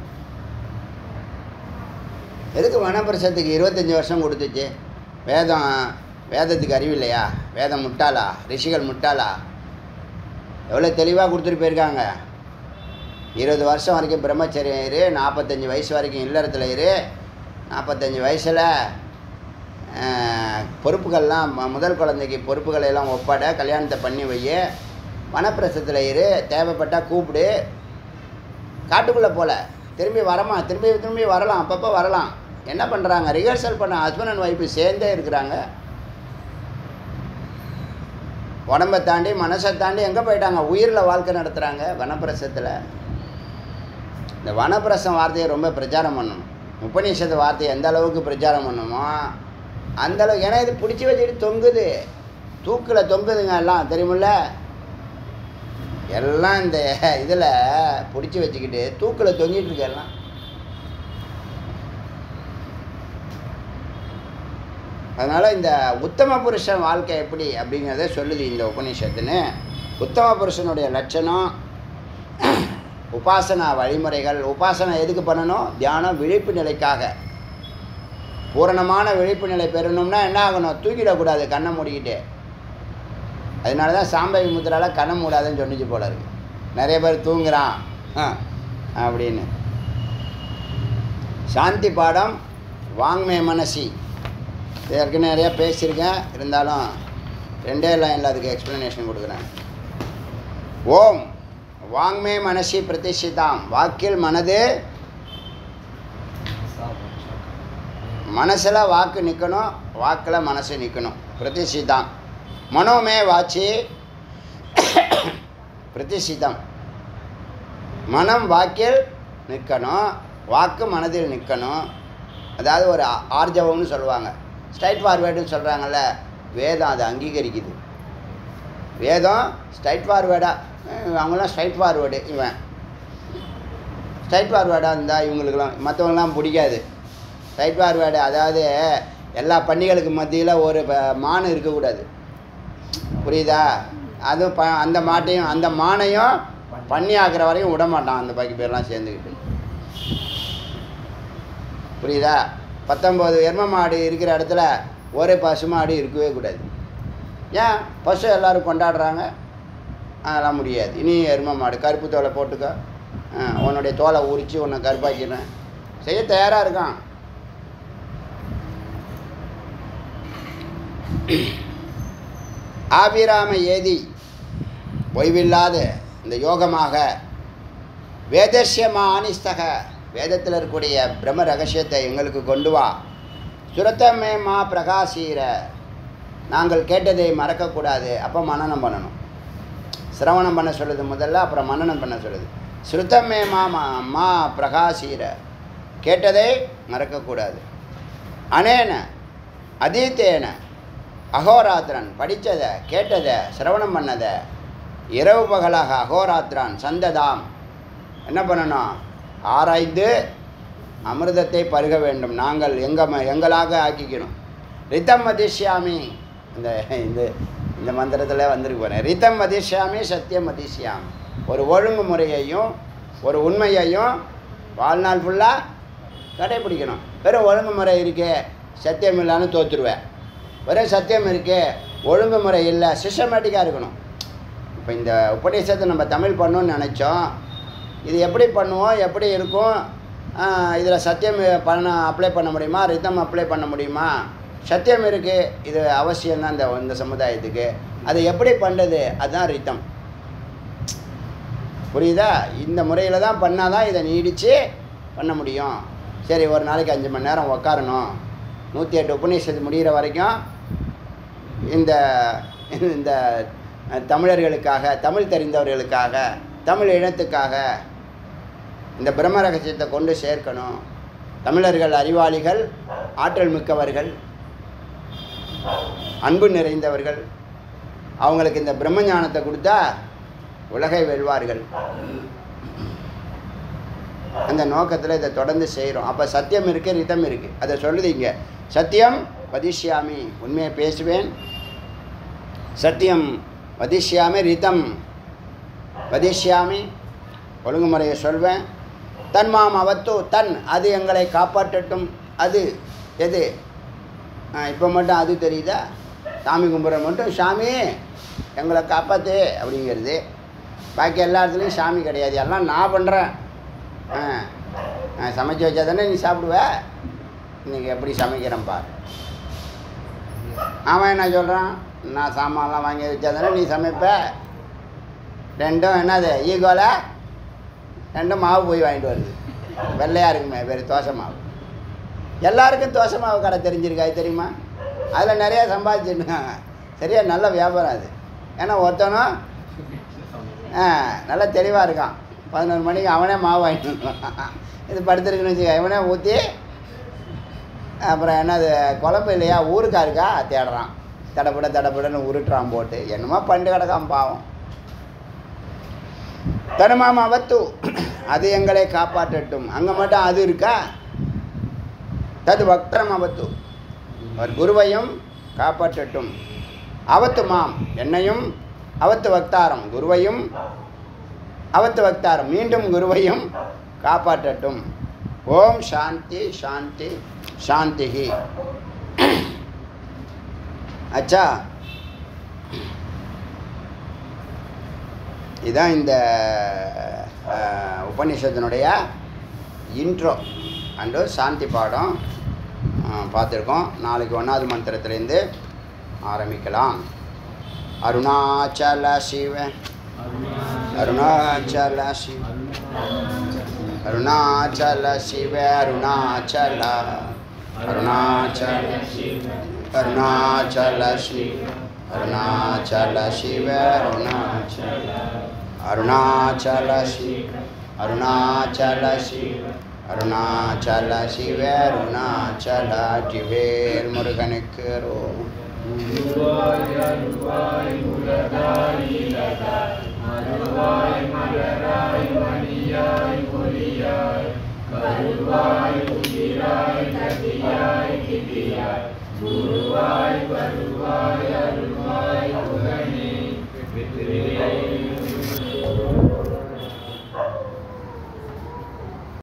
எதுக்கு வனப்பிரசத்துக்கு இருபத்தஞ்சி வருஷம் கொடுத்துச்சு வேதம் வேதத்துக்கு அறிவு இல்லையா வேதம் முட்டாளா ரிஷிகள் முட்டாளா எவ்வளோ தெளிவாக கொடுத்துட்டு போயிருக்காங்க இருபது வருஷம் வரைக்கும் பிரம்மச்சரியம் இரு நாற்பத்தஞ்சு வயசு வரைக்கும் இல்லறத்தில் இரு நாற்பத்தஞ்சு வயசில் பொறுப்புகள்லாம் ம- முதல் குழந்தைக்கு பொறுப்புகளை எல்லாம் ஒப்பாட கல்யாணத்தை பண்ணி வை வனப்பிரசத்தில் இரு தேவைப்பட்டால் கூப்பிடு காட்டுக்குள்ளே போல திரும்பி வரமா திரும்பி திரும்பி வரலாம் அப்பப்போ வரலாம் என்ன பண்ணுறாங்க ரிஹர்சல் பண்ண ஹஸ்பண்ட் அண்ட் ஒய்ஃபு சேர்ந்தே இருக்கிறாங்க உடம்பை தாண்டி மனசை தாண்டி எங்கே போயிட்டாங்க உயிரில் வாழ்க்கை நடத்துகிறாங்க வனப்பிரசத்தில் இந்த வனப்பிரசம் வார்த்தையை ரொம்ப பிரச்சாரம் பண்ணணும் உபநிஷத்து வார்த்தையை எந்த அளவுக்கு பிரச்சாரம் பண்ணணுமோ அந்த அளவுக்கு ஏன்னா இது பிடிச்சி வச்சுட்டு தொங்குது தூக்கில் தொங்குதுங்க எல்லாம் தெரியுமில்ல எல்லாம் இந்த இதில் பிடிச்சி வச்சுக்கிட்டு தூக்கில் தொங்கிட்டு இருக்கு எல்லாம் அதனால் இந்த உத்தம புருஷன் வாழ்க்கை எப்படி அப்படிங்கிறத சொல்லுது இந்த உபநிஷத்துன்னு உத்தம புருஷனுடைய லட்சணம் உபாசனா வழிமுறைகள் உபாசனை எதுக்கு பண்ணணும் தியானம் விழிப்பு நிலைக்காக பூரணமான விழிப்பு நிலை பெறணும்னா என்ன ஆகணும் தூக்கிடக்கூடாது கண்ணை மூடிக்கிட்டு அதனால தான் சாம்பவி முத்திரால கண்ணை மூடாதுன்னு சொன்னிச்சு போல இருக்கு நிறைய பேர் தூங்குறான் ஆ, அப்படின்னு சாந்தி பாடம் வாங்மே மனசி இது ஏற்கனவே நிறையா பேசியிருக்கேன் இருந்தாலும் ரெண்டே லைனில் அதுக்கு எக்ஸ்ப்ளனேஷன் கொடுக்குறேன் ஓம் வாங்மே மனசி பிரதிஷ்டிதாம் வாக்கில் மனது மனசில் வாக்கு நிற்கணும் வாக்கில் மனசு நிற்கணும் பிரதிஷ்டிதாம் மனோமே வாச்சி பிரதிஷ்டிதம் மனம் வாக்கில் நிற்கணும் வாக்கு மனதில் நிற்கணும் அதாவது ஒரு ஆ- ஆர்ஜவம்னு சொல்லுவாங்க ஸ்ட்ரைட் ஃபார்வேர்டுன்னு சொல்கிறாங்கல்ல வேதம் அதை அங்கீகரிக்குது வேதம் ஸ்ட்ரைட் ஃபார்வேர்டாக அவங்களாம் ஸ்ட்ரைட் ஃபார்வேர்டு இவன் ஸ்ட்ரைட் ஃபார்வேர்டாக இருந்தால் இவங்களுக்கெல்லாம் மற்றவங்களாம் பிடிக்காது ஸ்ட்ரைட் ஃபார்வேர்டு அதாவது எல்லா பண்டிகளுக்கு மத்தியில் ஒரு ப- மான் இருக்கக்கூடாது புரியுதா அது ப அந்த மாட்டையும் அந்த மானையும் பண்ணி ஆக்குற வரையும் விட மாட்டான் அந்த பாக்கி பேர்லாம் சேர்ந்துக்கிட்டு புரியுதா பத்தொம்போது எரும மாடு இருக்கிற இடத்துல ஒரு பசு மாடு இருக்கவே கூடாது ஏன் பசு எல்லோரும் கொண்டாடுறாங்க அதெல்லாம் முடியாது இனி எரும மாடு கருப்பு தோலை போட்டுக்க ஆ, உன்னுடைய தோலை உரித்து உன்னை கருப்பாக்கிறேன் செய்ய தயாராக இருக்கான் ஆபிராம ஏதி ஓய்வில்லாத இந்த யோகமாக வேதஸ்யமா ஆனிஸ்தக வேதத்தில் இருக்கக்கூடிய பிரம்ம ரகசியத்தை எங்களுக்கு கொண்டு வா சுரத்தமே மா பிரகாசீர நாங்கள் கேட்டதை மறக்கக்கூடாது அப்போ மனனம் பண்ணணும் சிரவணம் பண்ண சொல்லுது முதல்ல அப்புறம் மனனம் பண்ண சொல்லுது ஸ்ருதமே மா மா- மா பிரகாசீர கேட்டதை மறக்கக்கூடாது அனேன அதீத்தேன அகோராத்திரன் படித்ததை கேட்டதை சிரவணம் பண்ணதை இரவு பகலாக அகோராத்திரான் சந்ததாம் என்ன பண்ணணும் ஆராய்ந்து அமிர்தத்தை பருக வேண்டும் நாங்கள் எங்க ம- எங்களாக ஆக்கிக்கணும் ரித்தம் மதிஷ்யாமி இந்த இந்த இந்த மந்திரத்தில் வந்திருக்கு போகிறேன் ரித்தம் மதிஷ்யாமி சத்தியம் மதிஷ்யாமி ஒரு ஒழுங்குமுறையையும் ஒரு உண்மையையும் வாழ்நாள் ஃபுல்லாக கடைப்பிடிக்கணும் வெறும் ஒழுங்குமுறை இருக்கே சத்தியம் இல்லைன்னு தோற்றுருவேன் வெறும் சத்தியம் இருக்கே ஒழுங்குமுறை இல்லை சிஸ்டமேட்டிக்காக இருக்கணும் இப்போ இந்த உபதேசத்தை நம்ம தமிழ் பண்ணணும்னு நினச்சோம் இது எப்படி பண்ணுவோம் எப்படி இருக்கும் இதில் சத்தியம் பண்ண அப்ளை பண்ண முடியுமா ரிதம் அப்ளை பண்ண முடியுமா சத்தியம் இருக்குது இது அவசியம்தான் இந்த இந்த சமுதாயத்துக்கு அதை எப்படி பண்ணுறது அதுதான் ரித்தம் புரியுதா இந்த முறையில் தான் பண்ணால் தான் இதை நீடித்து பண்ண முடியும் சரி ஒரு நாளைக்கு அஞ்சு மணி நேரம் உக்காரணும் நூற்றி எட்டு உபநிஷத்து முடிகிற வரைக்கும் இந்த இந்த தமிழர்களுக்காக தமிழ் தெரிந்தவர்களுக்காக தமிழ் இனத்துக்காக இந்த பிரம்ம ரகசியத்தை கொண்டு சேர்க்கணும் தமிழர்கள் அறிவாளிகள் ஆற்றல் மிக்கவர்கள் அன்பு நிறைந்தவர்கள் அவங்களுக்கு இந்த பிரம்ம ஞானத்தை கொடுத்தா உலகை வெல்வார்கள் அந்த நோக்கத்தில் இதை தொடர்ந்து செய்கிறோம் அப்போ சத்தியம் இருக்குது ரிதம் இருக்குது அதை சொல்லுது இங்கே சத்தியம் வதிஷ்யாமி உண்மையை பேசுவேன் சத்தியம் வதிஷ்யாமி ரிதம் வதிஷ்யாமி ஒழுங்குமுறையை சொல்வேன் தன்மாம் அவத்து தன் அது எங்களை காப்பாற்றட்டும் அது எது இப்போ மட்டும் அது தெரியுதா சாமி கும்பிட்ற மட்டும் சாமி எங்களை காப்பாற்று அப்படிங்கிறது பாக்கி எல்லா இடத்துலையும் சாமி கிடையாது எல்லாம் நான் பண்ணுறேன் ஆ நான் சமைச்சு வச்சா தானே நீ சாப்பிடுவ இன்றைக்கி எப்படி சமைக்கிறேன் பார் அவன் என்ன சொல்கிறான் நான் சாமான்லாம் வாங்கி வச்சா தானே நீ சமைப்ப ரெண்டும் என்னது ஈகோல ரெண்டும் மாவு போய் வாங்கிட்டு வருது வெள்ளையாக இருக்குமே வேறு தோசை மாவு எல்லாருக்கும் தோசை மாவு கடை தெரிஞ்சிருக்கா அது தெரியுமா அதில் நிறையா சம்பாதிச்சுருக்காங்க சரியா நல்ல வியாபாரம் அது ஏன்னா ஒருத்தனும் ஆ நல்லா தெளிவாக இருக்கான் பதினோரு மணிக்கு அவனே மாவு வாங்கிட்டு வந்துடுவான். இது படுத்துருக்குன்னு வச்சுக்க இவனே ஊற்றி அப்புறம் என்னது குழம்பு இல்லையா ஊருக்கா இருக்கா தேடுறான் தடப்பட தடப்படன்னு உருட்டுறான் போட்டு என்னமோ பண்டு கிடக்கான் பாவம் தனுமாமா அவத்து அது எங்களை காப்பாற்றட்டும் அங்கே மட்டும் அது இருக்கா தது வக்ரம் அவத்து அவர் குருவையும் காப்பாற்றட்டும் அவத்து மாம் என்னையும் அவத்து வக்தாரம் குருவையும் அவத்து வக்தாரம் மீண்டும் குருவையும் காப்பாற்றட்டும் ஓம் சாந்தி சாந்தி சாந்திஹி அச்சா இதுதான் இந்த அஹ், உபநிஷத்தினுடைய இன்ட்ரோ அண்டு சாந்தி பாடம் அஹ், பார்த்துருக்கோம் நாளைக்கு ஒன்றாவது மந்திரத்துலேருந்து ஆரம்பிக்கலாம் அருணாச்சல சிவ அருணாச்சல சிவ அருணாச்சல சிவ அருணாச்சல அருணாச்சல அருணாச்சல சிவ அருணாச்சல சிவ அருணாச்சல அருணாச்சல சிவ அருணாச்சல சிவ அருணாச்சல சிவ அருணாச்சல டிவேல் முருகனுக்கு ரோம் அருவாய் அருவாய் உலகாய் இலகாய் மறுவாய் மலராய் மணியாய் ஒளியாய் கருவாய் உயிராய் கதியாய் கிதியாய் குருவாய் வருவாய் அருள்வாய் புகழே